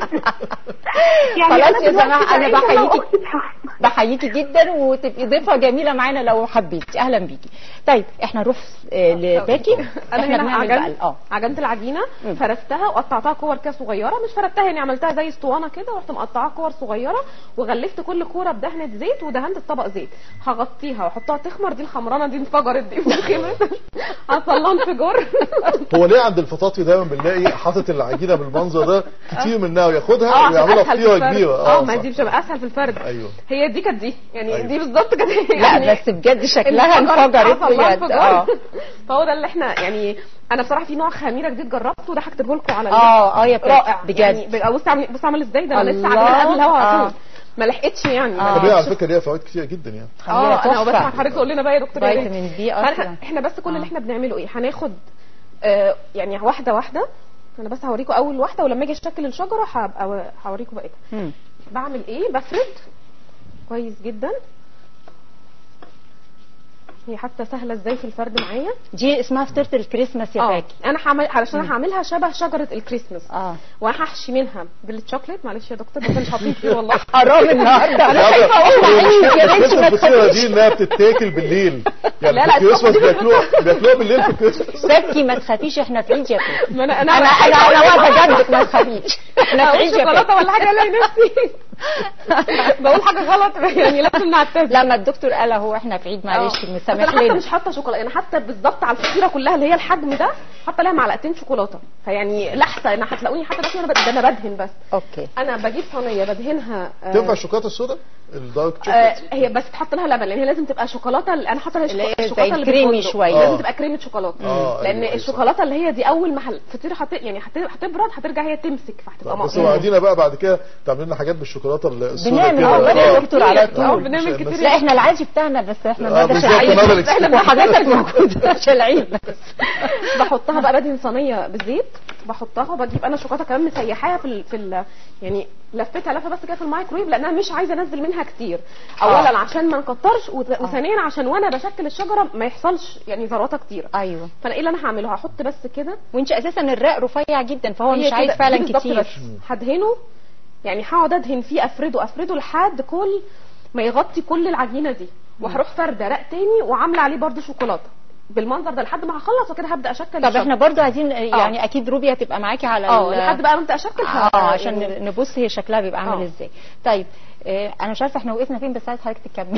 Speaker 1: خلاص يا
Speaker 5: دلوقتي
Speaker 1: جماعة، أنا
Speaker 5: بقيت لو
Speaker 1: بحييكي.
Speaker 5: أختي بحق.
Speaker 1: بحييكي جدا وتبقي ضيفه جميله معانا لو حبيتي اهلا بيكي طيب احنا نروح آه، لباكي
Speaker 3: انا
Speaker 1: احنا
Speaker 3: هنا
Speaker 1: بنعمل بقى
Speaker 3: عجنت
Speaker 1: اه
Speaker 3: عجنت العجينه فرستها وقطعتها كور كده صغيره مش فرتها يعني عملتها زي اسطوانه كده ورحت مقطعاها كور صغيره وغلفت كل كوره بدهنه زيت زيت ودهنت الطبق زيت هغطيها واحطها تخمر دي الخمرانه دي انفجرت دي خمرت حصل لها انفجار
Speaker 4: هو ليه عند الفطاطي دايما بنلاقي حاطط العجينه بالمنظر ده كتير منها
Speaker 3: اه
Speaker 4: وياخدها
Speaker 3: عشان
Speaker 4: ويعملها
Speaker 3: اسهل في
Speaker 4: فطيره
Speaker 3: الفرد.
Speaker 4: كبيره
Speaker 3: اه ما
Speaker 4: صح.
Speaker 3: دي بتبقى اسهل في الفرد
Speaker 4: ايوه
Speaker 3: هي دي كانت دي يعني
Speaker 4: أيوة.
Speaker 3: دي بالظبط كانت
Speaker 1: لا بس بجد شكلها
Speaker 3: انفجرت،
Speaker 1: انفجرت
Speaker 3: حصل لها
Speaker 1: بجد
Speaker 3: انفجار.
Speaker 1: اه
Speaker 3: فهو ده اللي احنا يعني انا بصراحه في نوع خميره جديد جربته ده هكتبه لكم على
Speaker 1: اه اه يا
Speaker 3: رائع
Speaker 1: بجد
Speaker 3: يعني بقى بص عامل بص عامل ازاي ده انا لسه
Speaker 1: الله.
Speaker 3: عاملها قبل الهوا على
Speaker 1: آه.
Speaker 3: طول ما لحقتش يعني
Speaker 1: آه.
Speaker 4: طب هي على فكره ليها فوائد كتير جدا يعني
Speaker 1: خميرة
Speaker 3: اه انا بس
Speaker 1: تحفة.
Speaker 3: حضرتك تقول لنا بقى يا دكتور إيه؟
Speaker 1: فيتامين بي
Speaker 3: فأنا-
Speaker 1: اصلا
Speaker 3: احنا بس كل
Speaker 1: آه.
Speaker 3: اللي احنا بنعمله ايه هناخد آه يعني واحده واحده انا بس هوريكم اول واحده ولما اجي اشكل الشجره هبقى هوريكم بقيتها
Speaker 1: مم.
Speaker 3: بعمل ايه بفرد كويس جدا هي حتى سهله ازاي في الفرد معايا
Speaker 1: دي اسمها فطيره الكريسماس يا
Speaker 3: اه
Speaker 1: فاكي
Speaker 3: انا هعمل علشان أنا هعملها شبه شجره الكريسماس
Speaker 1: اه
Speaker 3: وهحشي منها بالشوكليت معلش يا دكتور بس مش حاطين كتير والله
Speaker 1: حرام النهارده انا خايفه اقول معلش يا بنتي ما
Speaker 4: الفطيره دي
Speaker 1: تخافيش
Speaker 4: انها بتتاكل بالليل يعني
Speaker 3: لا،
Speaker 4: في
Speaker 3: لا،
Speaker 4: الكريسماس
Speaker 3: الصبح.
Speaker 4: بياكلوها بياكلوها بالليل في الكريسماس
Speaker 1: بكي ما تخافيش احنا في عيد يا فاكي
Speaker 3: ما انا انا
Speaker 1: انا انا انا واقفه جنبك ما تخافيش احنا في
Speaker 3: اقول
Speaker 1: عيد يا
Speaker 3: شوكولاته
Speaker 1: فاكي
Speaker 3: ولا حاجه الاقي نفسي بقول حاجه غلط يعني لازم نعتذر
Speaker 1: لما الدكتور قال اهو احنا في عيد معلش
Speaker 3: آه. بس
Speaker 1: مسامح
Speaker 3: انا حتى
Speaker 1: لنا
Speaker 3: مش حاطه شوكولاته انا حتى بالظبط على الفطيره كلها اللي هي الحجم ده حاطه لها معلقتين شوكولاته فيعني لحظه انا هتلاقوني حتى دلوقتي وانا بد- ده انا بدهن بس
Speaker 1: اوكي
Speaker 3: انا بجيب صينيه بدهنها آه،
Speaker 4: تنفع الشوكولاته السوداء الدارك
Speaker 3: آه
Speaker 4: شوكليت
Speaker 3: هي بس تحط لها لبن لان هي لازم تبقى شوكولاته اللي انا حاطه لها
Speaker 1: اللي هي
Speaker 3: الشوكو-
Speaker 1: زي
Speaker 3: الشوكولاته اللي
Speaker 1: الكريمي
Speaker 3: بالفندق.
Speaker 1: شوية.
Speaker 3: لازم
Speaker 4: آه.
Speaker 3: تبقى كريمه شوكولاته
Speaker 4: آه،
Speaker 3: لان
Speaker 4: أيوة، أيوة،
Speaker 3: الشوكولاته اللي هي دي اول ما الفطيره حت... يعني هت... هتبرد هترجع هي تمسك فهتبقى
Speaker 4: بس
Speaker 3: مقلوبة.
Speaker 4: وعدينا بقى بعد كده تعمل لنا حاجات بالشوكولاته السوداء
Speaker 1: بنعمل
Speaker 4: كده.
Speaker 1: والله
Speaker 4: آه.
Speaker 1: يا دكتور على
Speaker 3: كتير. اه
Speaker 1: طول
Speaker 3: بنعمل
Speaker 4: مش-
Speaker 3: كتير
Speaker 1: لا احنا العادي بتاعنا بس احنا
Speaker 4: آه،
Speaker 1: النهارده
Speaker 4: بالظبط،
Speaker 1: شرعيه
Speaker 4: النهارده الإكسبريس.
Speaker 1: وحضرتك موجود عشان العيد بس
Speaker 3: بحطها بقى بدهن صينيه بالزيت بحطها وبجيب انا شوكولاته كمان مسيحاها في ال... في ال... يعني لفتها لفه بس كده في الميكرويف لانها مش عايزه انزل منها كتير اولا عشان ما نكترش وث- وثانيا عشان وانا بشكل الشجره ما يحصلش يعني ذراتها كتير
Speaker 1: ايوه
Speaker 3: فانا ايه اللي انا هعمله هحط بس كده
Speaker 1: وانت اساسا الرق رفيع جدا فهو
Speaker 3: هي
Speaker 1: مش عايز
Speaker 3: كده،
Speaker 1: فعلا
Speaker 3: دي بالظبط
Speaker 1: كتير
Speaker 3: بس هدهنه يعني هقعد ادهن فيه افرده افرده لحد كل ما يغطي كل العجينه دي وهروح فرده رق تاني وعامله عليه برده شوكولاته بالمنظر ده لحد ما هخلص وكده هبدا اشكل
Speaker 1: طب
Speaker 3: الشجرة.
Speaker 1: احنا برضو عايزين يعني اكيد روبي هتبقى معاكي على
Speaker 3: اه
Speaker 1: ال-
Speaker 3: لحد بقى ما ابدا اشكل
Speaker 1: اه
Speaker 3: ه-
Speaker 1: عشان
Speaker 3: يعني
Speaker 1: نبص هي شكلها بيبقى عامل
Speaker 3: آه.
Speaker 1: ازاي طيب آه انا مش عارفه احنا وقفنا فين بس عايز حضرتك تكمل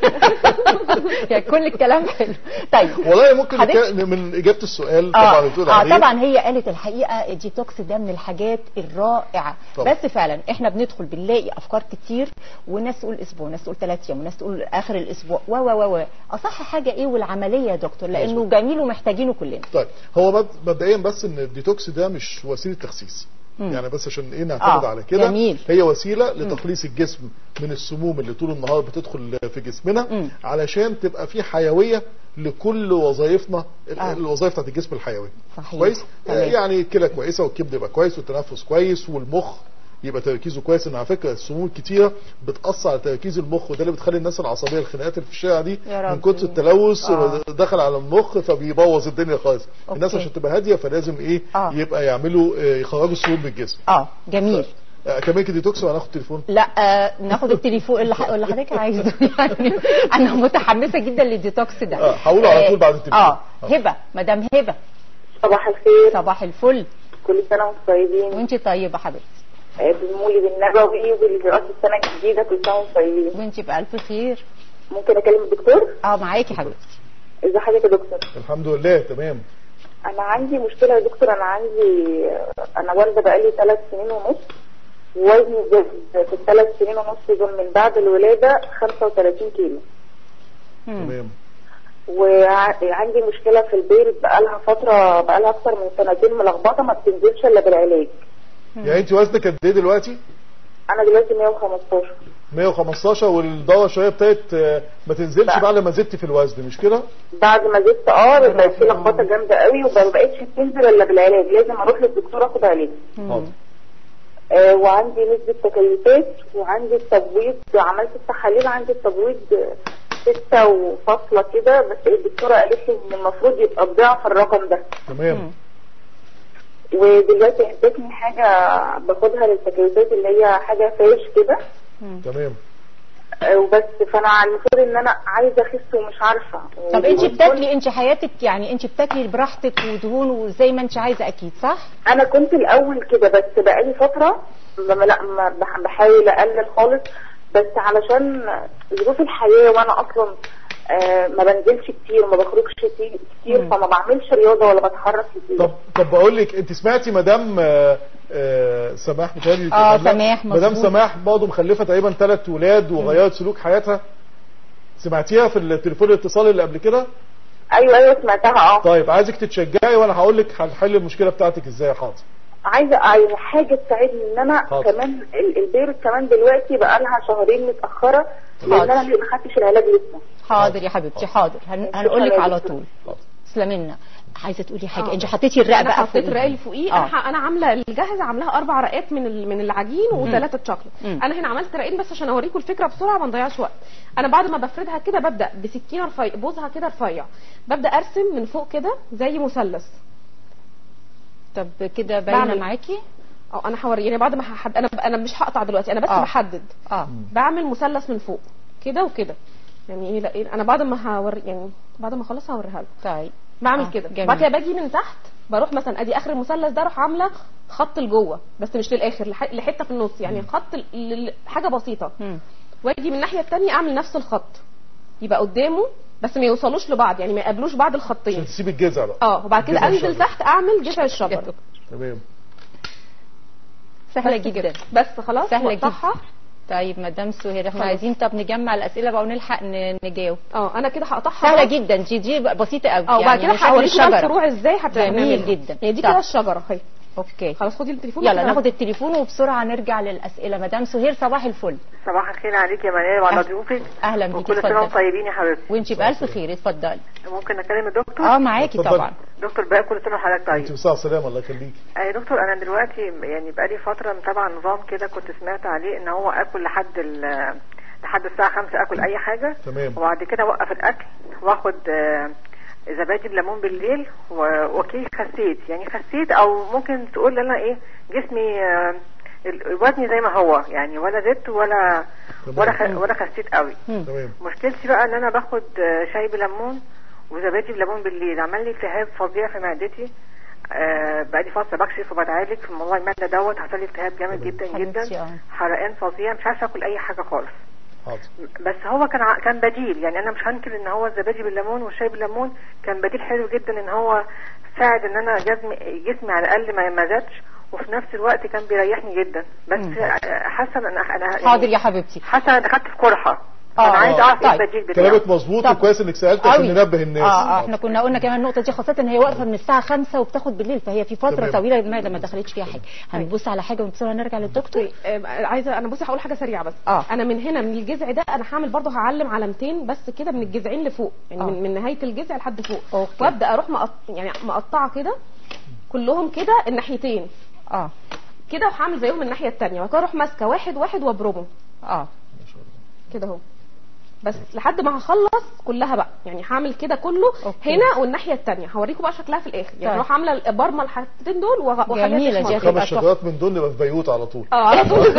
Speaker 1: يعني كل الكلام حلو طيب
Speaker 4: والله ممكن
Speaker 1: حضرتك-
Speaker 4: نتكلم من اجابه السؤال طبعا اللي بتقول
Speaker 1: اه
Speaker 4: عليه
Speaker 1: طبعا هي قالت الحقيقه الديتوكس ده من الحاجات الرائعه
Speaker 4: طبعا.
Speaker 1: بس فعلا احنا بندخل بنلاقي افكار كتير والناس تقول اسبوع وناس تقول ثلاث ايام وناس تقول اخر الاسبوع و و و و اصح حاجه ايه والعمليه يا دكتور لانه
Speaker 4: مظبوط.
Speaker 1: جميل ومحتاجينه كلنا
Speaker 4: طيب هو مب- مبدئيا بس ان الديتوكس ده مش وسيله تخسيس يعني بس عشان ايه نعتمد
Speaker 1: آه،
Speaker 4: على كده
Speaker 1: جميل.
Speaker 4: هي وسيله لتخليص الجسم من السموم اللي طول النهار بتدخل في جسمنا
Speaker 1: مم.
Speaker 4: علشان تبقى في حيويه لكل وظائفنا ال-
Speaker 1: آه.
Speaker 4: الوظائف بتاعت الجسم الحيوي
Speaker 1: صحيح.
Speaker 4: كويس
Speaker 1: تمام.
Speaker 4: آه، يعني الكلى كويسه والكبد يبقى كويس والتنفس كويس والمخ يبقى تركيزه كويس ان على فكره السموم الكتيره بتاثر على تركيز المخ وده اللي بتخلي الناس العصبيه الخناقات اللي في الشارع دي
Speaker 1: يا
Speaker 4: من
Speaker 1: ربي.
Speaker 4: كتر التلوث
Speaker 1: آه.
Speaker 4: دخل على المخ فبيبوظ الدنيا خالص
Speaker 1: أوكي.
Speaker 4: الناس عشان تبقى هاديه فلازم ايه
Speaker 1: آه.
Speaker 4: يبقى يعملوا آه، يخرجوا السموم من الجسم
Speaker 1: اه جميل
Speaker 4: آه، كمان كده ديتوكس ولا هناخد تليفون
Speaker 1: لا آه ناخد التليفون اللي ح- اللي حضرتك عايزه يعني انا متحمسه جدا للديتوكس ده
Speaker 4: آه، هقوله على طول بعد التليفون.
Speaker 1: اه
Speaker 4: آه.
Speaker 1: هبه مدام هبه
Speaker 5: صباح الخير
Speaker 1: صباح الفل
Speaker 5: كل سنه وانتم طيبين
Speaker 1: وانت طيبه حبيبتي
Speaker 5: آه، بالمولد النبوي وبالرئاسه السنه الجديده كل سنه وانتم طيبين
Speaker 1: وانت بالف خير
Speaker 5: ممكن اكلم الدكتور
Speaker 1: اه معاكي حبيبتي
Speaker 5: ازي حضرتك يا دكتور
Speaker 4: الحمد لله تمام
Speaker 5: انا عندي مشكله يا دكتور انا عندي انا والده بقالي ثلاث سنين ونص وزني زاد في الثلاث سنين ونص دول من بعد الولاده 35 كيلو
Speaker 1: مم.
Speaker 4: تمام
Speaker 5: وعندي مشكله في البيض بقالها فتره بقالها اكتر من سنتين ملخبطه ما بتنزلش الا بالعلاج
Speaker 4: يعني انت وزنك قد ايه دلوقتي
Speaker 5: انا دلوقتي 115
Speaker 4: 115 والدوره شويه ابتدت آه، ما تنزلش
Speaker 5: لا.
Speaker 4: بعد ما زدت في الوزن مش كده
Speaker 5: بعد ما زدت اه بقت في لخبطه جامده قوي وما بقتش بتنزل الا بالعلاج لازم اروح للدكتور اخد علاج
Speaker 4: حاضر
Speaker 5: آه وعندي نسبه تكيفات وعندي التبويض عملت التحاليل عندي التبويض آه، ستة وفاصلة كده بس الدكتورة قالت لي ان المفروض يبقى بضعف الرقم ده
Speaker 4: تمام
Speaker 5: ودلوقتي ادتني حاجة باخدها للتكيفات اللي هي حاجة فاش كده
Speaker 4: تمام
Speaker 5: آه، وبس فانا المفروض ان انا عايزة اخس ومش عارفة
Speaker 1: طب انت
Speaker 5: وكل-
Speaker 1: بتاكلي انت حياتك يعني انت بتاكلي براحتك ودهون وزي ما انت عايزه اكيد صح؟
Speaker 5: انا كنت الاول كده بس بقالي فتره لما لا ما بح- بحاول اقلل خالص بس علشان ظروف الحياه وانا اصلا آه، ما بنزلش كتير وما بخرجش كتير- كتير فما بعملش رياضه ولا بتحرك كتير
Speaker 4: طب طب بقول لك انت سمعتي مدام آه، آه، سماح بتهيألي
Speaker 1: آه،
Speaker 4: لا،
Speaker 1: سماح،
Speaker 4: مدام
Speaker 1: مظبوط.
Speaker 4: سماح برضه مخلفه تقريبا ثلاث ولاد وغيرت سلوك حياتها سمعتيها في التليفون الاتصال اللي قبل كده
Speaker 5: ايوه ايوه سمعتها اه
Speaker 4: طيب عايزك تتشجعي وانا هقول لك هنحل المشكله بتاعتك ازاي يا حاضر
Speaker 5: عايزه عايزه حاجه تساعدني ان انا
Speaker 4: حاضر.
Speaker 5: كمان ال- البيرد كمان دلوقتي بقى لها شهرين متاخره لان انا ما خدتش العلاج لسه
Speaker 1: حاضر يا حبيبتي حاضر هن... هنقول لك على طول
Speaker 4: حاضر.
Speaker 1: تسلمي لنا عايزه تقولي حاجه
Speaker 3: آه.
Speaker 1: انت حطيتي الرقبه
Speaker 3: انا
Speaker 1: بقى
Speaker 3: حطيت
Speaker 1: فوق
Speaker 3: الرقاق اللي فوقيه
Speaker 1: آه.
Speaker 3: انا ح- انا عامله الجاهزه عاملاها اربع رقات من ال- من العجين وثلاثه شوكليت
Speaker 1: مم.
Speaker 3: انا هنا عملت رقين بس عشان اوريكم الفكره بسرعه ما نضيعش وقت انا بعد ما بفردها كده ببدا بسكينه رفيع بوزها كده رفيع ببدا ارسم من فوق كده زي مثلث
Speaker 1: طب كده باينه
Speaker 3: بعمل.
Speaker 1: معاكي
Speaker 3: او انا هوري يعني بعد ما هحد... انا انا مش هقطع دلوقتي انا بس
Speaker 1: آه.
Speaker 3: بحدد
Speaker 1: اه
Speaker 3: بعمل مثلث من فوق كده وكده يعني ايه لا إيه انا بعد ما هوري يعني بعد ما اخلص هوريها لكم
Speaker 1: طيب
Speaker 3: بعمل
Speaker 1: آه،
Speaker 3: كده
Speaker 1: جميل.
Speaker 3: بعد كده باجي من تحت بروح مثلا ادي اخر المثلث ده اروح عامله خط لجوه بس مش للاخر لح- لحته في النص يعني خط ل- ل- حاجه بسيطه
Speaker 1: مم.
Speaker 3: واجي من الناحيه الثانيه اعمل نفس الخط يبقى قدامه بس ما يوصلوش لبعض يعني ما يقابلوش بعض
Speaker 4: عشان
Speaker 3: الخطين
Speaker 4: تسيب الجذع بقى
Speaker 3: اه وبعد كده
Speaker 4: جذع
Speaker 3: انزل
Speaker 4: الشجرة.
Speaker 3: تحت اعمل جذع الشجر
Speaker 4: تمام
Speaker 1: سهله
Speaker 3: بس
Speaker 1: جدا
Speaker 3: كده. بس خلاص
Speaker 1: سهلة
Speaker 3: وأقطعها.
Speaker 1: طيب مدام سهير احنا
Speaker 3: خلاص.
Speaker 1: عايزين طب نجمع الاسئله بقى ونلحق ن- نجاوب
Speaker 3: اه انا كده هقطعها
Speaker 1: سهله
Speaker 3: بقى.
Speaker 1: جدا دي دي بسيطه قوي
Speaker 3: اه وبعد كده
Speaker 1: مش أول
Speaker 3: هوريكم بقى
Speaker 1: الشجرة.
Speaker 3: الفروع ازاي هتعملها
Speaker 1: جميل جدا.
Speaker 3: يعني دي
Speaker 1: طب.
Speaker 3: كده الشجره اهي
Speaker 1: اوكي
Speaker 3: خلاص خدي التليفون
Speaker 1: يلا
Speaker 3: وكده.
Speaker 1: ناخد التليفون وبسرعه نرجع للاسئله مدام سهير صباح الفل
Speaker 6: صباح الخير عليك يا منال وعلى
Speaker 1: أه-
Speaker 6: ضيوفك
Speaker 1: اهلا بيكي
Speaker 6: وكل سنه
Speaker 1: اتفضلي
Speaker 6: وانتم طيبين يا حبيبتي
Speaker 1: وانت بالف خير اتفضلي
Speaker 6: ممكن اكلم الدكتور
Speaker 1: اه معاكي
Speaker 4: اتفضلي.
Speaker 1: طبعا
Speaker 6: دكتور بقى كل سنه وحضرتك طيب
Speaker 4: انت مساء السلامه الله يخليك
Speaker 6: آه يا دكتور انا دلوقتي يعني بقالي فتره متابعه نظام كده كنت سمعت عليه ان هو اكل لحد ال- لحد الساعه 5 اكل اي حاجه
Speaker 4: تمام.
Speaker 6: وبعد كده اوقف الاكل واخد آه، زبادي بليمون بالليل و- واكيد خسيت يعني خسيت او ممكن تقول انا ايه جسمي آه، ال- وزني زي ما هو يعني ولا زدت ولا
Speaker 4: تمام.
Speaker 6: ولا خ- ولا خسيت قوي
Speaker 4: تمام
Speaker 6: مشكلتي بقى ان انا باخد آه، شاي بليمون وزبادي بليمون بالليل عمل لي التهاب فظيع في معدتي آه بقالي فتره بكشف وبتعالج في موضوع المعده دوت حصل لي التهاب جامد جدا
Speaker 1: حبيبتي،
Speaker 6: جدا
Speaker 1: آه.
Speaker 6: حرقان فظيع مش عارفه اكل اي حاجه خالص
Speaker 4: حاضر
Speaker 6: بس هو كان ع- كان بديل يعني انا مش هنكر ان هو الزبادي بالليمون والشاي بالليمون كان بديل حلو جدا ان هو ساعد ان انا جسمي جسمي على الاقل ما ما زادش وفي نفس الوقت كان بيريحني جدا بس آه، حاسه ان انا انا يعني
Speaker 1: حاضر يا حبيبتي
Speaker 6: حاسه انا دخلت في قرحه
Speaker 1: آه،
Speaker 6: انا عايزه
Speaker 1: آه،
Speaker 6: اعرف ايه
Speaker 1: طيب.
Speaker 6: البديل بتاعه
Speaker 4: كلامك مظبوط
Speaker 1: طب.
Speaker 4: وكويس انك سالت عشان
Speaker 1: قوي.
Speaker 4: ننبه الناس
Speaker 1: اه اه احنا كنا قلنا كمان النقطه دي خاصه ان هي واقفه من الساعه 5 وبتاخد بالليل فهي في فتره
Speaker 4: تمام.
Speaker 1: طويله المعده ما دخلتش فيها حاجه هنبص على حاجه وبسرعه نرجع للدكتور
Speaker 3: آه، عايزه انا بصي هقول حاجه سريعه بس
Speaker 1: آه.
Speaker 3: انا من هنا من الجذع ده انا هعمل برضه هعلم علامتين بس كده من الجذعين لفوق يعني
Speaker 1: آه.
Speaker 3: من, من نهايه الجذع لحد فوق
Speaker 1: أوكي.
Speaker 3: وابدا اروح مقط... يعني مقطعه كده كلهم كده الناحيتين
Speaker 1: اه
Speaker 3: كده وهعمل زيهم الناحيه الثانيه وبعد كده اروح ماسكه واحد واحد وابرمه
Speaker 1: اه
Speaker 3: كده اهو بس لحد ما هخلص كلها بقى يعني هعمل كده كله
Speaker 1: أوكي.
Speaker 3: هنا والناحيه الثانيه هوريكم بقى شكلها في الاخر يعني
Speaker 1: طيب.
Speaker 3: اروح عامله برمه الحاجتين دول وأغ- واخليها
Speaker 1: جميلة
Speaker 3: تخمر.
Speaker 1: دي. هتبقى
Speaker 4: خمس
Speaker 1: تحفة.
Speaker 4: شجرات من دول نبقى في بيوت على طول
Speaker 3: اه على طول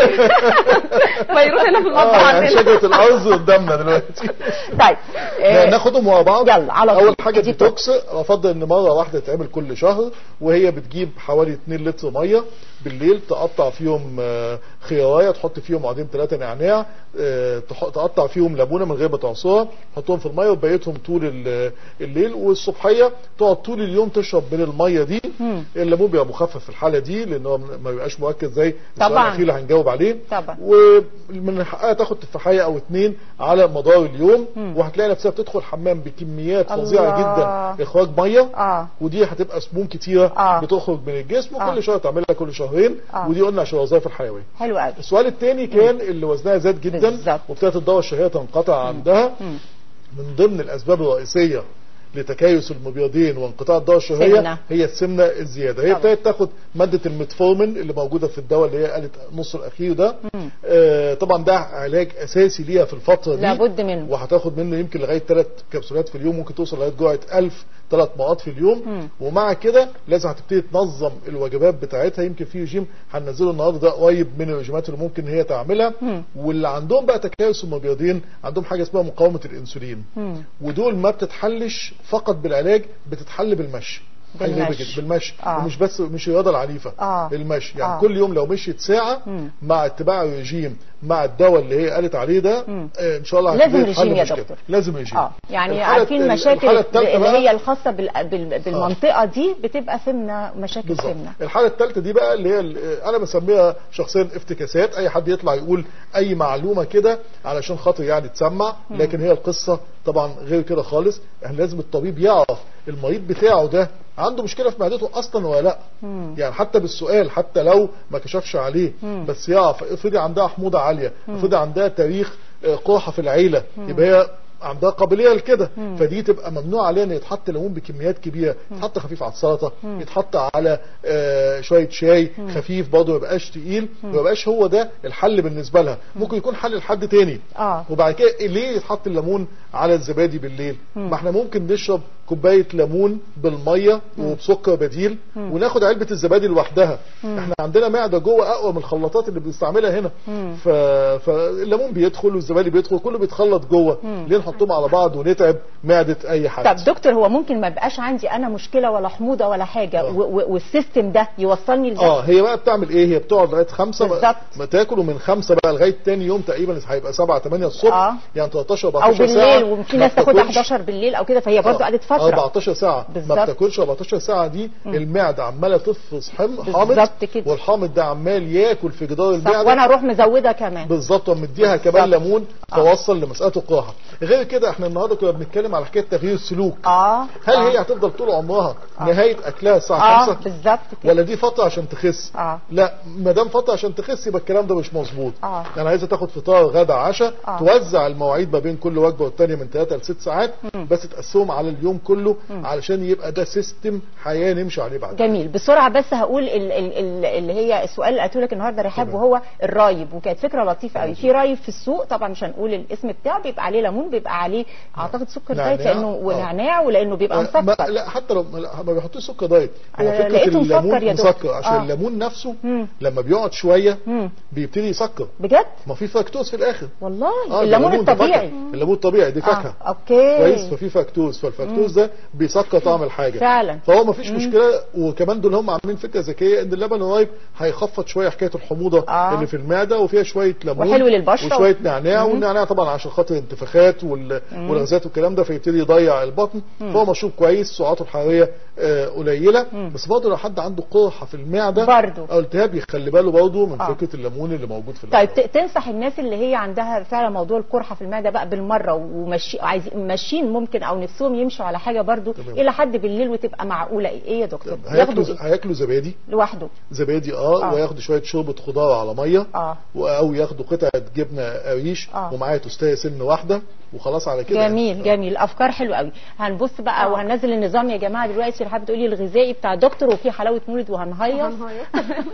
Speaker 3: فيروح هنا في المطبخ
Speaker 4: اه يعني
Speaker 3: عندنا
Speaker 4: شجره الارز قدامنا دلوقتي
Speaker 1: طيب آه،
Speaker 4: ناخدهم مع بعض
Speaker 1: يلا، على طول.
Speaker 4: اول حاجه
Speaker 1: دي
Speaker 4: ديتوكس افضل ان مره واحده تتعمل كل شهر وهي بتجيب حوالي 2 لتر ميه بالليل تقطع فيهم آه، خيارايه تحط فيهم عودين ثلاثه نعناع آه، تح- تقطع فيهم ليمونه من غير ما تعصرها تحطهم في الميه وتبيتهم طول ال- الليل والصبحيه تقعد طول اليوم تشرب من الميه دي
Speaker 1: مم.
Speaker 4: الليمون بيبقى مخفف في الحاله دي لان هو ما بيبقاش مؤكد زي السؤال
Speaker 1: طبعاً.
Speaker 4: الاخير اللي هنجاوب عليه
Speaker 1: طبعاً.
Speaker 4: ومن حقها تاخد تفاحيه او اتنين على مدار اليوم
Speaker 1: مم.
Speaker 4: وهتلاقي نفسها بتدخل حمام بكميات فظيعه
Speaker 1: الله.
Speaker 4: جدا اخراج ميه
Speaker 1: اه
Speaker 4: ودي هتبقى سموم كتيره
Speaker 1: آه.
Speaker 4: بتخرج من الجسم وكل
Speaker 1: آه.
Speaker 4: شهر تعملها كل شهرين
Speaker 1: آه.
Speaker 4: ودي قلنا عشان الوظائف الحيويه
Speaker 1: حلو قوي
Speaker 4: السؤال الثاني كان اللي وزنها زاد جدا
Speaker 1: بالظبط.
Speaker 4: وابتدت الدوره الشهيه تنقطع عندها
Speaker 1: مم.
Speaker 4: من ضمن الاسباب الرئيسيه لتكيس المبيضين وانقطاع الدوره الشهريه
Speaker 1: سمنة.
Speaker 4: هي السمنه الزياده هي
Speaker 1: طبعا.
Speaker 4: ابتدت تاخد ماده الميتفورمين اللي موجوده في الدواء اللي هي قالت النص الاخير ده
Speaker 1: مم.
Speaker 4: آه طبعا ده علاج اساسي ليها في الفتره دي
Speaker 1: لابد منه.
Speaker 4: وهتاخد منه يمكن لغايه ثلاث كبسولات في اليوم ممكن توصل لغايه جرعه 1000 ثلاث مرات في اليوم
Speaker 1: مم.
Speaker 4: ومع كده لازم هتبتدي تنظم الوجبات بتاعتها يمكن في رجيم هننزله النهارده ده قريب من الرجيمات اللي ممكن هي تعملها
Speaker 1: مم.
Speaker 4: واللي عندهم بقى تكيس المبيضين عندهم حاجه اسمها مقاومه الانسولين
Speaker 1: مم.
Speaker 4: ودول ما بتتحلش فقط بالعلاج بتتحل بالمشي هيغيبك
Speaker 1: بالمشي.
Speaker 4: جدا بالمشي
Speaker 1: آه.
Speaker 4: ومش بس مش الرياضه العنيفه
Speaker 1: آه.
Speaker 4: المشي يعني
Speaker 1: آه.
Speaker 4: كل يوم لو مشيت ساعه
Speaker 1: مم.
Speaker 4: مع اتباع الرجيم مع الدواء اللي هي قالت عليه ده
Speaker 1: مم.
Speaker 4: آه، ان شاء الله
Speaker 1: لازم
Speaker 4: هتبتدي تحل
Speaker 1: رجيم يا
Speaker 4: مشكلة.
Speaker 1: دكتور.
Speaker 4: لازم رجيم
Speaker 1: اه يعني
Speaker 4: الحالة-
Speaker 1: عارفين المشاكل
Speaker 4: الحالة التالتة
Speaker 1: اللي
Speaker 4: بقى-
Speaker 1: هي الخاصه بال... بال... بالمنطقه دي بتبقى سمنه مشاكل
Speaker 4: بالظبط
Speaker 1: سمنه
Speaker 4: الحاله الثالثه دي بقى اللي هي ال- انا بسميها شخصيا افتكاسات اي حد يطلع يقول اي معلومه كده علشان خاطر يعني تسمع لكن هي القصه طبعا غير كده خالص يعني لازم الطبيب يعرف المريض بتاعه ده عنده مشكله في معدته اصلا ولا لا يعني حتى بالسؤال حتى لو ما كشفش عليه بس يعرف افرضي عندها حموضه عاليه افرضي عندها تاريخ آه، قرحه في العيله يبقى هي عندها قابليه لكده فدي تبقى ممنوع عليها ان يتحط ليمون بكميات كبيره يتحط خفيف على السلطه يتحط على آه، شويه شاي خفيف برضه ما يبقاش تقيل ما يبقاش هو ده الحل بالنسبه لها ممكن يكون حل لحد تاني
Speaker 1: اه
Speaker 4: وبعد كده ليه يتحط الليمون على الزبادي بالليل ما احنا ممكن نشرب كوبايه ليمون بالميه وبسكر بديل وناخد علبه الزبادي لوحدها احنا عندنا معده جوه اقوى من الخلاطات اللي بنستعملها هنا ف... فالليمون بيدخل والزبادي بيدخل كله بيتخلط جوه ليه نحطهم على بعض ونتعب معده اي حد
Speaker 1: طب دكتور هو ممكن ما يبقاش عندي انا مشكله ولا حموضه ولا حاجه
Speaker 4: آه.
Speaker 1: و- و- والسيستم ده يوصلني لده
Speaker 4: اه هي بقى بتعمل ايه هي بتقعد لغايه خمسة بقى
Speaker 1: بالظبط.
Speaker 4: ما تاكل ومن خمسة بقى لغايه تاني يوم تقريبا هيبقى 7 8 الصبح
Speaker 1: آه.
Speaker 4: يعني 13 14
Speaker 1: او
Speaker 4: ساعه
Speaker 1: بالليل وفي
Speaker 4: ما
Speaker 1: ناس تاخدها
Speaker 4: بتاكلش.
Speaker 1: 11 بالليل او كده فهي برضه
Speaker 4: آه.
Speaker 1: قعدت فتره
Speaker 4: 14 ساعه
Speaker 1: بالظبط.
Speaker 4: ما بتاكلش 14 ساعه دي المعده عماله تفرز حم حامض
Speaker 1: بالظبط كده.
Speaker 4: والحامض ده عمال ياكل في جدار
Speaker 1: صح
Speaker 4: المعده
Speaker 1: وانا اروح مزوده كمان
Speaker 4: بالظبط ومديها كمان
Speaker 1: بالظبط.
Speaker 4: ليمون توصل لمساله القرحه غير كده احنا النهارده كنا بنتكلم على حكايه تغيير السلوك
Speaker 1: اه
Speaker 4: هل
Speaker 1: آه.
Speaker 4: هي هتفضل طول عمرها نهايه اكلها الساعه
Speaker 1: اه
Speaker 4: 5
Speaker 1: بالظبط كده
Speaker 4: ولا دي فتره عشان تخس
Speaker 1: اه
Speaker 4: لا ما دام فتره عشان تخس يبقى الكلام ده مش مظبوط
Speaker 1: آه.
Speaker 4: يعني عايزه تاخد فطار غدا عشاء
Speaker 1: آه.
Speaker 4: توزع المواعيد ما بين كل وجبه والتانيه من 3 ل 6 ساعات بس تقسمهم على اليوم كله علشان يبقى ده سيستم حياه نمشي عليه بعد كده.
Speaker 1: جميل بسرعه بس هقول ال ال ال اللي هي السؤال اللي قلته لك النهارده رحاب
Speaker 4: تمام.
Speaker 1: وهو الرايب وكانت فكره لطيفه قوي في رايب في السوق طبعا مش هنقول الاسم بتاعه بيبقى عليه ليمون بيبقى عليه اعتقد سكر
Speaker 4: نعناع.
Speaker 1: دايت لانه
Speaker 4: آه.
Speaker 1: ونعناع ولانه بيبقى
Speaker 4: آه، ما
Speaker 1: مسكر
Speaker 4: لا حتى لو لا ما بيحطوش سكر دايت هو
Speaker 1: أنا
Speaker 4: فكره
Speaker 1: لقيته مسكر
Speaker 4: الليمون
Speaker 1: يا دكتور.
Speaker 4: مسكر عشان
Speaker 1: آه.
Speaker 4: الليمون نفسه
Speaker 1: مم.
Speaker 4: لما بيقعد شويه
Speaker 1: مم.
Speaker 4: بيبتدي يسكر
Speaker 1: بجد
Speaker 4: ما في فاكتوز في الاخر
Speaker 1: والله
Speaker 4: اه
Speaker 1: الليمون
Speaker 4: ده
Speaker 1: الطبيعي
Speaker 4: فاكهة. الليمون الطبيعي دي فاكهه
Speaker 1: آه. اوكي
Speaker 4: كويس ففي فاكتوز فالفاكتوز ده بيسكر طعم الحاجه
Speaker 1: فعلا.
Speaker 4: فهو ما فيش مشكله وكمان دول هم عاملين فكره ذكيه ان اللبن الرايب هيخفض شويه حكايه الحموضه
Speaker 1: آه.
Speaker 4: اللي في المعده وفيها شويه ليمون
Speaker 1: وحلو للبشرة.
Speaker 4: وشويه نعناع والنعناع طبعا عشان خاطر الانتفاخات وال- والغازات والكلام ده فيبتدي يضيع البطن فهو مشروب كويس سعراته الحراريه آه، قليله بس برضه لو حد عنده قرحه في المعده
Speaker 1: برضه.
Speaker 4: او التهاب يخلي باله برضه من
Speaker 1: آه.
Speaker 4: فكره الليمون اللي موجود في
Speaker 1: طيب
Speaker 4: اللبن.
Speaker 1: ت- تنصح الناس اللي هي عندها فعلا موضوع القرحه في المعده بقى بالمره ومشي عايزين ماشيين ممكن او نفسهم يمشوا على حاجه برضو
Speaker 4: تمام.
Speaker 1: الى حد بالليل وتبقى معقوله ايه إيه يا دكتور
Speaker 4: هياكلوا
Speaker 1: ياخدوا ايه
Speaker 4: هياكلوا زبادي
Speaker 1: لوحده
Speaker 4: زبادي اه,
Speaker 1: آه.
Speaker 4: وياخدوا شويه شوربه خضار على ميه
Speaker 1: اه
Speaker 4: و- او ياخدوا قطعه جبنه قريش
Speaker 1: آه.
Speaker 4: ومعاها توستايه سن واحده وخلاص على كده
Speaker 1: جميل
Speaker 4: يعني.
Speaker 1: جميل افكار حلوه قوي هنبص بقى وهننزل النظام يا جماعه دلوقتي رحاب بتقولي الغذائي بتاع الدكتور وفي حلاوه مولد وهنهيص
Speaker 3: هنهيص.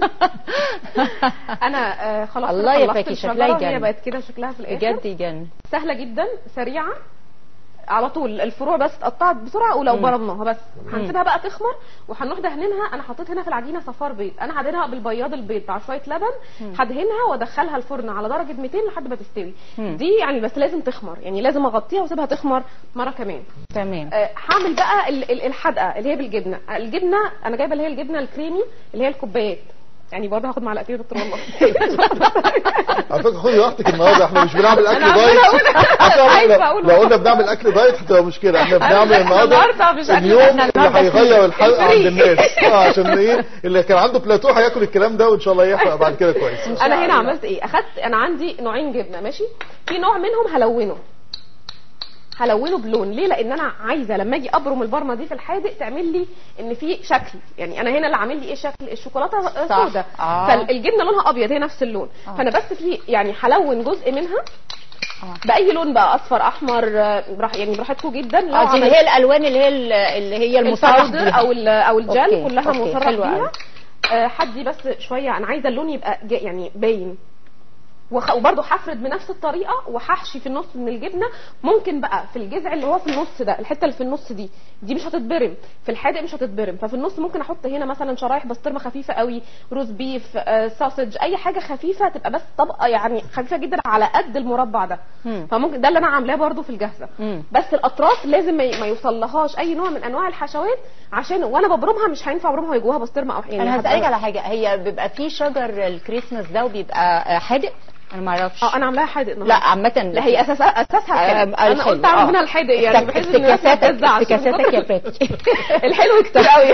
Speaker 3: انا آه، خلاص
Speaker 1: الله
Speaker 3: أنا
Speaker 1: يا
Speaker 3: خلصت
Speaker 1: فاكي،
Speaker 3: الشجرة،
Speaker 1: شكلها
Speaker 3: هي
Speaker 1: يجنن.
Speaker 3: بقت كده شكلها في الاخر
Speaker 1: بجد يجنن
Speaker 3: سهله جدا سريعه على طول الفروع بس اتقطعت بسرعه ولو برمناها بس هنسيبها بقى تخمر وهنروح دهنينها انا حطيت هنا في العجينه صفار بيض انا هدهنها بالبياض البيض مع شويه لبن هدهنها وادخلها الفرن على درجه 200 لحد ما تستوي دي يعني بس لازم تخمر يعني لازم اغطيها واسيبها تخمر مره كمان
Speaker 1: تمام
Speaker 3: آه، هعمل بقى ال- ال- الحدقه اللي هي بالجبنه الجبنه انا جايبه اللي هي الجبنه الكريمي اللي هي الكوبايات يعني برضه هاخد معلقتين يا دكتور والله
Speaker 4: على فكره خدي راحتك النهارده احنا مش بنعمل اكل
Speaker 3: أنا
Speaker 4: دايت
Speaker 3: عمالة أقول-
Speaker 4: عشان
Speaker 3: عايزة
Speaker 4: لو-
Speaker 3: أقول
Speaker 4: لو قلنا بنعمل اكل دايت هتبقى مشكله احنا بنعمل
Speaker 3: إحنا
Speaker 4: النهارده
Speaker 3: النهاردة مش أكل،
Speaker 4: اليوم
Speaker 3: إحنا
Speaker 4: اللي
Speaker 3: النهاردة
Speaker 4: هيغير الحلقه عند
Speaker 3: الفري.
Speaker 4: الناس آه، عشان ايه اللي كان عنده بلاتو هياكل الكلام ده وان شاء الله يحرق بعد كده كويس
Speaker 3: انا هنا عملت ايه اخدت انا عندي نوعين جبنه ماشي في نوع منهم هلونه هلونه بلون ليه لان انا عايزه لما اجي ابرم البرمه دي في الحادق تعمل لي ان في شكل يعني انا هنا اللي عامل لي ايه شكل الشوكولاته
Speaker 1: صح.
Speaker 3: سوداء
Speaker 1: آه.
Speaker 3: فالجبنه لونها ابيض هي نفس اللون
Speaker 1: آه.
Speaker 3: فانا بس في يعني هلون جزء منها
Speaker 1: آه.
Speaker 3: باي لون بقى اصفر احمر آه، براح يعني براحتكم جدا لو
Speaker 1: اه دي اللي
Speaker 3: عملت
Speaker 1: هي الالوان اللي هي ال- اللي هي المصرح
Speaker 3: الباودر
Speaker 1: بيها.
Speaker 3: او ال- او الجل
Speaker 1: أوكي،
Speaker 3: كلها
Speaker 1: أوكي،
Speaker 3: مصرح
Speaker 1: حلوة
Speaker 3: بيها
Speaker 1: أوي.
Speaker 3: آه، حدي بس شويه انا عايزه اللون يبقى جا- يعني باين وخ- وبرضه هفرد بنفس الطريقه وهحشي في النص من الجبنه ممكن بقى في الجذع اللي هو في النص ده الحته اللي في النص دي دي مش هتتبرم في الحادق مش هتتبرم ففي النص ممكن احط هنا مثلا شرايح بسطرمه خفيفه قوي روز بيف آه، ساسج اي حاجه خفيفه تبقى بس طبقه يعني خفيفه جدا على قد المربع ده
Speaker 1: مم.
Speaker 3: فممكن ده اللي انا عاملاه برضه في الجاهزه
Speaker 1: مم.
Speaker 3: بس الاطراف لازم ما ي- ما يوصلهاش اي نوع من انواع الحشوات عشان وانا ببرمها مش هينفع ابرمها وهي جواها بسطرمه او يعني
Speaker 1: انا
Speaker 3: هتبقى-
Speaker 1: هسالك على حاجه هي بيبقى في شجر الكريسماس ده وبيبقى آه، حادق انا ما اعرفش
Speaker 3: اه انا عاملاها حادق
Speaker 1: لا
Speaker 3: النهارده
Speaker 1: عامه
Speaker 3: لا هي اساسها اساسها الحلو
Speaker 1: آه،
Speaker 3: انا
Speaker 1: الحلو،
Speaker 3: قلت اعمل
Speaker 1: آه.
Speaker 3: منها الحادق يعني بحيث ان الناس ما
Speaker 1: افتكاساتك
Speaker 3: تزعلش.
Speaker 1: افتكاساتك يا باتي
Speaker 3: الحلو كتير قوي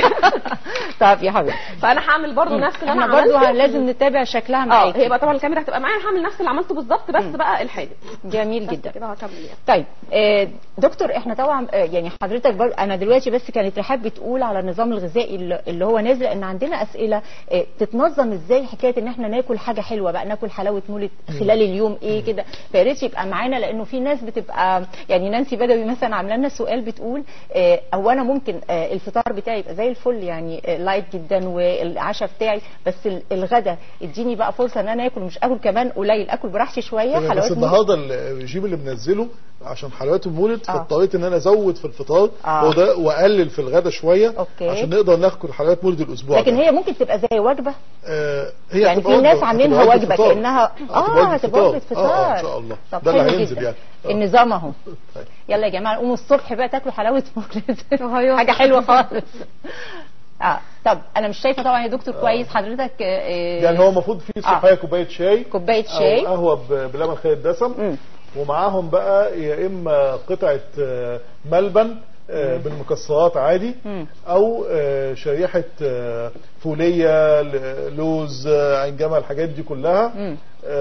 Speaker 1: طب يا حبيبي
Speaker 3: فانا هعمل برضو نفس اللي
Speaker 1: احنا
Speaker 3: انا
Speaker 1: برضو
Speaker 3: عملته
Speaker 1: لازم نتابع شكلها
Speaker 3: اه
Speaker 1: معاكي
Speaker 3: هي بقى طبعا الكاميرا هتبقى معايا هعمل نفس اللي عملته بالظبط بس بقى الحادق
Speaker 1: جميل
Speaker 3: بس
Speaker 1: جدا
Speaker 3: كده هكمل يعني
Speaker 1: طيب آه، دكتور احنا طبعا آه، يعني حضرتك برضه انا دلوقتي بس كانت رحاب بتقول على النظام الغذائي اللي اللي هو نازل ان عندنا اسئله آه، تتنظم ازاي حكايه ان احنا ناكل حاجه حلوه بقى ناكل حلاوه مولد خلال اليوم ايه كده فيا ريت يبقى معانا لانه في ناس بتبقى يعني نانسي بدوي مثلا عامله لنا سؤال بتقول آه، هو انا ممكن آه، الفطار بتاعي يبقى زي الفل يعني آه، لايت جدا والعشاء بتاعي بس ال- الغدا اديني بقى فرصه ان انا اكل مش اكل كمان قليل اكل براحتي شويه
Speaker 4: بس
Speaker 1: حلويات مولد.
Speaker 4: النهارده الرجيم اللي منزله عشان حلويات المولد
Speaker 1: آه.
Speaker 4: فاضطريت ان انا ازود في الفطار
Speaker 1: آه.
Speaker 4: هو ده واقلل في الغدا شويه
Speaker 1: أوكي.
Speaker 4: عشان نقدر ناكل حلويات مولد الاسبوع
Speaker 1: لكن
Speaker 4: ده.
Speaker 1: هي ممكن تبقى زي وجبه
Speaker 4: آه هي
Speaker 1: يعني
Speaker 4: هتبقى
Speaker 1: في ناس
Speaker 4: وجبة-
Speaker 1: عاملينها
Speaker 4: هتبقى
Speaker 1: وجبه
Speaker 4: فطار.
Speaker 1: كانها
Speaker 4: هتبقى
Speaker 1: اه هتبقى وجبه فطار
Speaker 4: اه اه ان شاء الله
Speaker 1: طب
Speaker 4: ده اللي
Speaker 1: حلو
Speaker 4: هينزل
Speaker 1: جدا.
Speaker 4: يعني آه.
Speaker 1: النظام اهو
Speaker 4: طيب.
Speaker 1: يلا يا جماعه قوموا الصبح بقى تاكلوا حلاوه مولد
Speaker 3: أيوة.
Speaker 1: حاجه حلوه خالص اه طب انا مش شايفه طبعا يا دكتور كويس حضرتك آه، آه،
Speaker 4: يعني هو المفروض فيه صحيه كوبايه شاي
Speaker 1: كوبايه شاي
Speaker 4: او قهوه ب- بلبن خالي الدسم
Speaker 1: مم.
Speaker 4: ومعاهم بقى يا اما قطعه آه، ملبن آه، بالمكسرات عادي
Speaker 1: مم.
Speaker 4: او آه، شريحه آه، فوليه ل- لوز آه، عين جمل الحاجات دي كلها
Speaker 1: مم.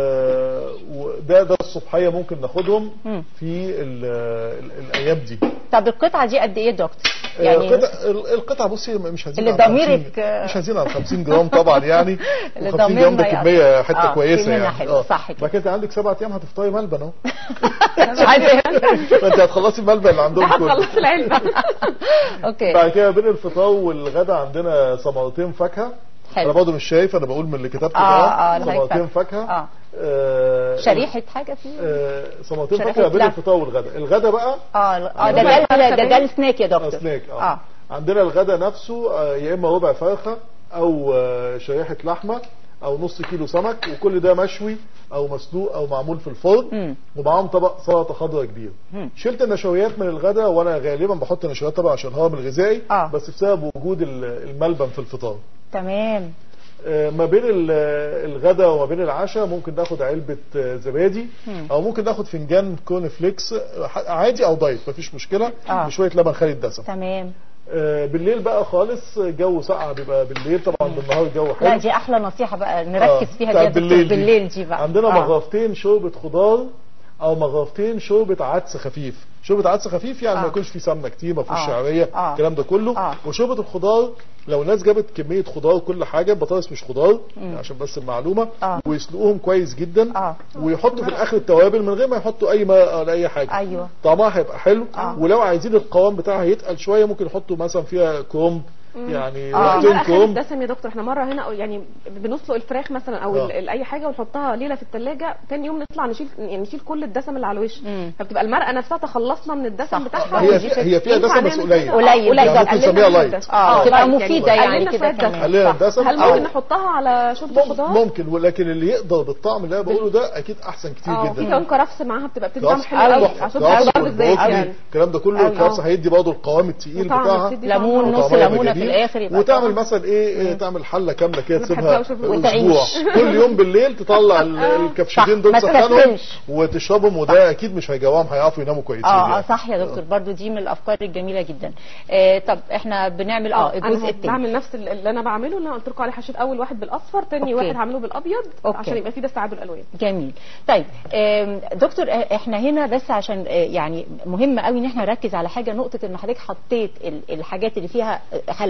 Speaker 4: آه، وده ده الصبحيه ممكن ناخدهم
Speaker 1: مم.
Speaker 4: في ال- ال- الايام دي
Speaker 1: طب القطعه دي قد ايه يا دكتور
Speaker 4: يعني
Speaker 1: يعني
Speaker 4: القطع القطعه بصي مش عايزين
Speaker 1: اللي
Speaker 4: على 50
Speaker 1: ضميرك، آه،
Speaker 4: مش عايزين على 50 جرام طبعا يعني
Speaker 1: اللي
Speaker 4: و50 جرام ده
Speaker 1: ضميرنا
Speaker 4: كميه
Speaker 1: يقطع.
Speaker 4: حته
Speaker 1: آه،
Speaker 4: كويسه
Speaker 1: في منها
Speaker 4: يعني
Speaker 1: حلوة، صح كده.
Speaker 4: بعد كده عندك سبعة ايام هتفطري ملبن اهو
Speaker 1: مش عايزه
Speaker 4: فانت هتخلصي الملبن اللي عندهم كله
Speaker 3: هتخلص العلبه
Speaker 1: اوكي
Speaker 4: بعد كده بين الفطار والغدا عندنا ثمرتين فاكهه
Speaker 1: حلو.
Speaker 4: انا برضه مش شايف انا بقول من اللي كتبته
Speaker 1: آه،
Speaker 4: ده
Speaker 1: آه، الهاي
Speaker 4: ثمرتين
Speaker 1: فاكهة.
Speaker 4: فاكهه
Speaker 1: آه.
Speaker 4: آه،
Speaker 1: شريحه حاجه فيه
Speaker 4: آه، ثمرتين
Speaker 1: شريحة
Speaker 4: فاكهه بين
Speaker 1: لحم.
Speaker 4: الفطار والغدا الغدا بقى
Speaker 1: اه اه ده
Speaker 3: ربع
Speaker 1: ده
Speaker 3: فرخة
Speaker 1: ده, ده
Speaker 3: باين.
Speaker 1: السناك يا دكتور
Speaker 4: سناك اه,
Speaker 1: اه
Speaker 4: عندنا الغدا نفسه آه، يا اما ربع فرخه او آه، شريحه لحمه او نص كيلو سمك وكل ده مشوي او مسلوق او معمول في الفرن
Speaker 1: مم.
Speaker 4: ومعاهم طبق سلطه خضراء كبير
Speaker 1: مم.
Speaker 4: شلت النشويات من الغدا وانا غالبا بحط نشويات طبعا عشان الهرم الغذائي
Speaker 1: آه.
Speaker 4: بس بسبب وجود ال- الملبن في الفطار
Speaker 1: تمام
Speaker 4: آه، ما بين ال- الغدا وما بين العشاء ممكن ناخد علبة آه، زبادي
Speaker 1: مم.
Speaker 4: او ممكن ناخد فنجان كورن فليكس آه، ح- عادي او دايت مفيش مشكلة
Speaker 1: آه.
Speaker 4: بشوية لبن خالي الدسم
Speaker 1: تمام
Speaker 4: آه، بالليل بقى خالص جو ساقع بيبقى بالليل طبعا بالنهار الجو حلو
Speaker 1: لا دي احلى نصيحه بقى نركز
Speaker 4: آه،
Speaker 1: فيها دي
Speaker 4: بتاع
Speaker 1: يا دكتور
Speaker 4: بالليل دي.
Speaker 1: بالليل دي بقى
Speaker 4: عندنا
Speaker 1: آه.
Speaker 4: مغرفتين شوربة خضار او مغرفتين شوربة عدس خفيف شوربة عدس خفيف يعني
Speaker 1: آه.
Speaker 4: ما يكونش فيه سمنة كتير ما فيهوش
Speaker 1: آه.
Speaker 4: شعرية
Speaker 1: آه.
Speaker 4: الكلام ده كله
Speaker 1: آه.
Speaker 4: وشوربة الخضار لو الناس جابت كمية خضار كل حاجة بطاطس مش خضار عشان بس المعلومة
Speaker 1: آه.
Speaker 4: ويسلقوهم كويس جدا
Speaker 1: آه.
Speaker 4: ويحطوا في الاخر التوابل من غير ما يحطوا اي ماء ولا اي حاجة
Speaker 1: ايوه
Speaker 4: طعمها هيبقى حلو
Speaker 1: آه.
Speaker 4: ولو عايزين القوام بتاعها يتقل شوية ممكن يحطوا مثلا فيها كرومب يعني
Speaker 1: آه.
Speaker 4: واحدين
Speaker 3: مرقه خالي
Speaker 4: كرومب
Speaker 3: الدسم يا دكتور احنا مره هنا يعني بنسلق الفراخ مثلا او
Speaker 4: آه.
Speaker 3: ال- ال- اي حاجه ونحطها ليله في الثلاجه تاني يوم نطلع نشيل يعني نشيل كل الدسم اللي على الوش
Speaker 1: مم.
Speaker 3: فبتبقى المرقه نفسها تخلصنا من الدسم
Speaker 1: صح.
Speaker 3: بتاعها
Speaker 4: هي
Speaker 3: ودي
Speaker 4: في- هي فيها
Speaker 3: ينفع
Speaker 4: دسم بس
Speaker 3: نعمل
Speaker 4: قليل.
Speaker 3: كده؟
Speaker 1: قليل
Speaker 3: آه،
Speaker 1: بالظبط.
Speaker 3: قليل
Speaker 4: ممكن
Speaker 3: قللنا
Speaker 4: نسميها
Speaker 3: من
Speaker 4: لايت.
Speaker 3: الدسم.
Speaker 1: اه تبقى مفيده يعني
Speaker 3: قللنا
Speaker 1: كده
Speaker 3: شوية دسم.
Speaker 1: كمان
Speaker 4: خلينا
Speaker 1: صح.
Speaker 4: الدسم
Speaker 3: هل
Speaker 4: أو-
Speaker 3: ممكن نحطها على شوربه الخضار؟
Speaker 4: ممكن ولكن اللي يقدر بالطعم اللي انا بقوله ده اكيد احسن كتير
Speaker 3: اه في
Speaker 4: جدا
Speaker 3: كمان كرفس معاها بتبقى بتدي طعم
Speaker 4: كرفس
Speaker 3: حلو قوي
Speaker 4: تحفة.
Speaker 3: عشان
Speaker 4: كرفس
Speaker 3: الخضار بالذات
Speaker 4: والبروكلي،
Speaker 3: يعني
Speaker 4: الكلام ده كله
Speaker 3: أوي.
Speaker 4: الكرفس هيدي برضه القوام التقيل
Speaker 3: وطعم
Speaker 4: بتاعها
Speaker 3: بتدي طعم
Speaker 1: ليمون
Speaker 3: حلو.
Speaker 1: نص
Speaker 4: وطعمها
Speaker 1: ليمونه في
Speaker 4: جميل.
Speaker 1: الاخر يبقى
Speaker 4: وتعمل
Speaker 1: طعم.
Speaker 4: مثلا ايه تعمل حله كامله كده
Speaker 3: أنا
Speaker 4: تسيبها
Speaker 3: بحبها وشوف-
Speaker 1: وتعيش.
Speaker 4: اسبوع كل يوم بالليل تطلع ال- الكبشتين
Speaker 1: صح،
Speaker 4: دول
Speaker 1: ما
Speaker 4: تسخنهم
Speaker 1: تكسلش.
Speaker 4: وتشربهم وده اكيد مش هيجوعهم هيعرفوا يناموا كويسين
Speaker 1: اه اه
Speaker 4: يعني.
Speaker 1: صح يا دكتور برضو دي من الافكار الجميله جدا آه طب احنا بنعمل اه الجزء
Speaker 3: انا
Speaker 1: التاني
Speaker 3: بعمل نفس اللي انا بعمله اللي انا قلت لكم عليه حشيت اول واحد بالاصفر تاني
Speaker 1: أوكي.
Speaker 3: واحد هعمله بالابيض
Speaker 1: أوكي.
Speaker 3: عشان يبقى فيه ده تعادل الوان
Speaker 1: جميل طيب آم، دكتور آه، احنا هنا بس عشان آه، يعني مهم قوي ان احنا نركز على حاجه نقطه ان حضرتك حطيت ال- الحاجات اللي فيها آه، حلويات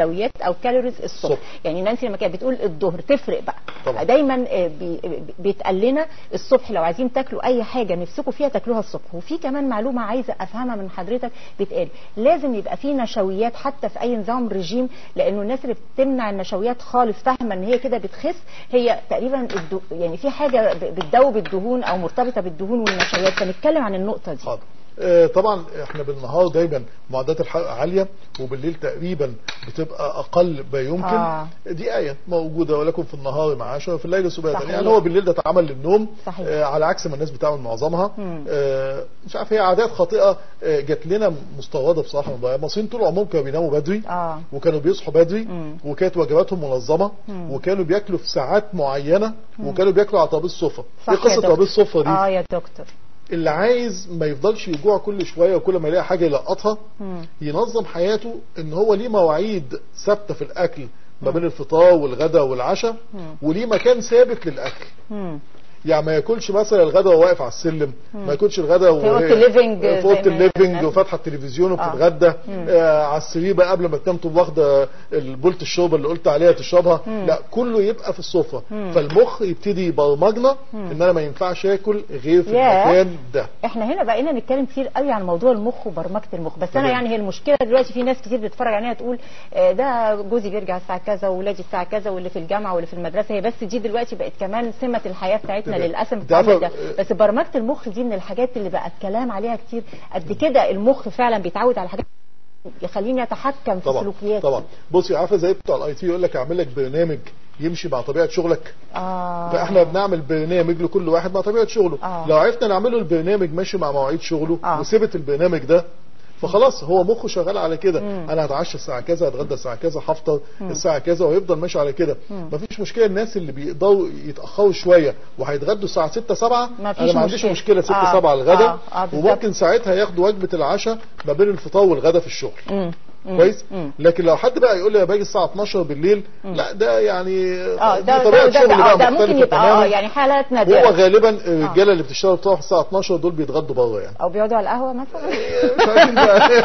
Speaker 1: حلويات او كالوريز الصبح
Speaker 4: الصبح.
Speaker 1: يعني نانسي لما كانت بتقول الظهر تفرق بقى
Speaker 4: طبعا.
Speaker 1: دايما آه، بي- بي- بيتقال لنا الصبح لو عايزين تاكلوا اي حاجه نفسكم فيها تاكلوها الصبح وفي كمان معلومه عايزه افهمها من حضرتك بتقال لازم يبقى في نشويات حتى في اي نظام رجيم لانه الناس اللي بتمنع النشويات خالص فاهمه ان هي كده بتخس هي تقريبا الدو يعني في حاجه ب- بتدوب الدهون او مرتبطه بالدهون والنشويات فنتكلم عن النقطه دي
Speaker 4: حاضر آه، طبعا احنا بالنهار دايما معدات الحرق عاليه وبالليل تقريبا بتبقى اقل ما يمكن
Speaker 1: آه.
Speaker 4: دي ايه موجوده ولكم في النهار معاشا وفي الليل سباتا
Speaker 1: صحيح.
Speaker 4: يعني هو بالليل ده اتعمل للنوم
Speaker 1: صحيح.
Speaker 4: آه على عكس ما الناس بتعمل معظمها
Speaker 1: مم.
Speaker 4: آه مش عارف هي عادات خاطئه آه جات لنا مستورده بصراحه من بره. المصريين طول عمرهم كانوا بيناموا بدري
Speaker 1: اه
Speaker 4: وكانوا بيصحوا بدري
Speaker 1: مم.
Speaker 4: وكانت وجباتهم منظمه
Speaker 1: مم.
Speaker 4: وكانوا بياكلوا في ساعات معينه وكانوا بياكلوا على طابلس سفره
Speaker 1: صح
Speaker 4: ايه
Speaker 1: يا
Speaker 4: قصه
Speaker 1: دكتور.
Speaker 4: طابلس سفره دي
Speaker 1: اه يا دكتور
Speaker 4: اللي عايز ما يفضلش يجوع كل شويه وكل ما يلاقي حاجه يلقطها
Speaker 1: مم.
Speaker 4: ينظم حياته ان هو ليه مواعيد ثابته في الاكل ما بين الفطار والغداء والعشاء
Speaker 1: مم.
Speaker 4: وليه مكان ثابت للاكل
Speaker 1: مم.
Speaker 4: يعني ما ياكلش مثلا الغداء وهو واقف على السلم ما ياكلش الغداء
Speaker 1: في أوضة الليفينج
Speaker 4: في
Speaker 1: زي
Speaker 4: اوضه
Speaker 1: ما
Speaker 4: الليفينج
Speaker 1: الناس-
Speaker 4: وفاتحه التلفزيون وبتتغدى آه على السرير بقى قبل ما تنام تقوم واخده البولت الشوربه اللي قلت عليها تشربها لا كله يبقى في السفره فالمخ يبتدي يبرمجنا ان انا ما ينفعش اكل غير في
Speaker 1: ياه.
Speaker 4: المكان ده
Speaker 1: احنا هنا بقينا نتكلم كتير قوي عن موضوع المخ وبرمجه المخ بس انا
Speaker 4: تمام.
Speaker 1: يعني هي المشكله دلوقتي في ناس كتير بتتفرج عليها تقول آه، ده جوزي بيرجع الساعه كذا واولادي الساعه كذا واللي في الجامعه واللي في المدرسه هي بس دي دلوقتي بقت كمان سمه الحياه بتاعتنا
Speaker 4: تمام.
Speaker 1: للاسف
Speaker 4: انت عارفة-
Speaker 1: بتعمل ده بس برمجه المخ دي من الحاجات اللي بقى الكلام عليها كتير قد كده المخ فعلا بيتعود على حاجات يخليني اتحكم في
Speaker 4: طبعا
Speaker 1: سلوكياتي
Speaker 4: طبعا بصي عارفه زي بتوع الاي تي يقول لك اعمل لك برنامج يمشي مع طبيعه شغلك
Speaker 1: اه
Speaker 4: فاحنا بنعمل برنامج لكل واحد مع طبيعه شغله
Speaker 1: آه.
Speaker 4: لو عرفنا نعمله البرنامج ماشي مع مواعيد شغله
Speaker 1: آه.
Speaker 4: وسبت البرنامج ده فخلاص هو مخه شغال على كده انا هتعشى الساعه كذا هتغدى الساعه كذا هفطر الساعه كذا ويفضل ماشي على كده مفيش مشكله الناس اللي بيقدروا يتاخروا شويه وهيتغدوا الساعه 6 7
Speaker 1: مفيش
Speaker 4: انا ما عنديش
Speaker 1: مشكلة.
Speaker 4: مشكله 6
Speaker 1: آه.
Speaker 4: 7 الغدا
Speaker 1: آه. آه. بالظبط.
Speaker 4: وممكن ساعتها ياخدوا وجبه العشاء ما بين الفطار والغدا في الشغل
Speaker 1: مم. مم.
Speaker 4: كويس
Speaker 1: مم.
Speaker 4: لكن لو حد بقى يقول لي باجي الساعه 12 بالليل لا ده يعني
Speaker 1: اه
Speaker 4: دي
Speaker 1: ده
Speaker 4: طبيعه
Speaker 1: ده, ده,
Speaker 4: شغل
Speaker 1: ده,
Speaker 4: بقى
Speaker 1: ده ممكن
Speaker 4: مختلفة
Speaker 1: يبقى اه
Speaker 4: تماماً.
Speaker 1: يعني حالات
Speaker 4: هو
Speaker 1: نادره
Speaker 4: غالبا الرجاله اللي بتشتغل بتروح الساعه 12 دول بيتغدوا بره يعني
Speaker 1: او بيقعدوا على القهوه مثلا
Speaker 4: مش عارفين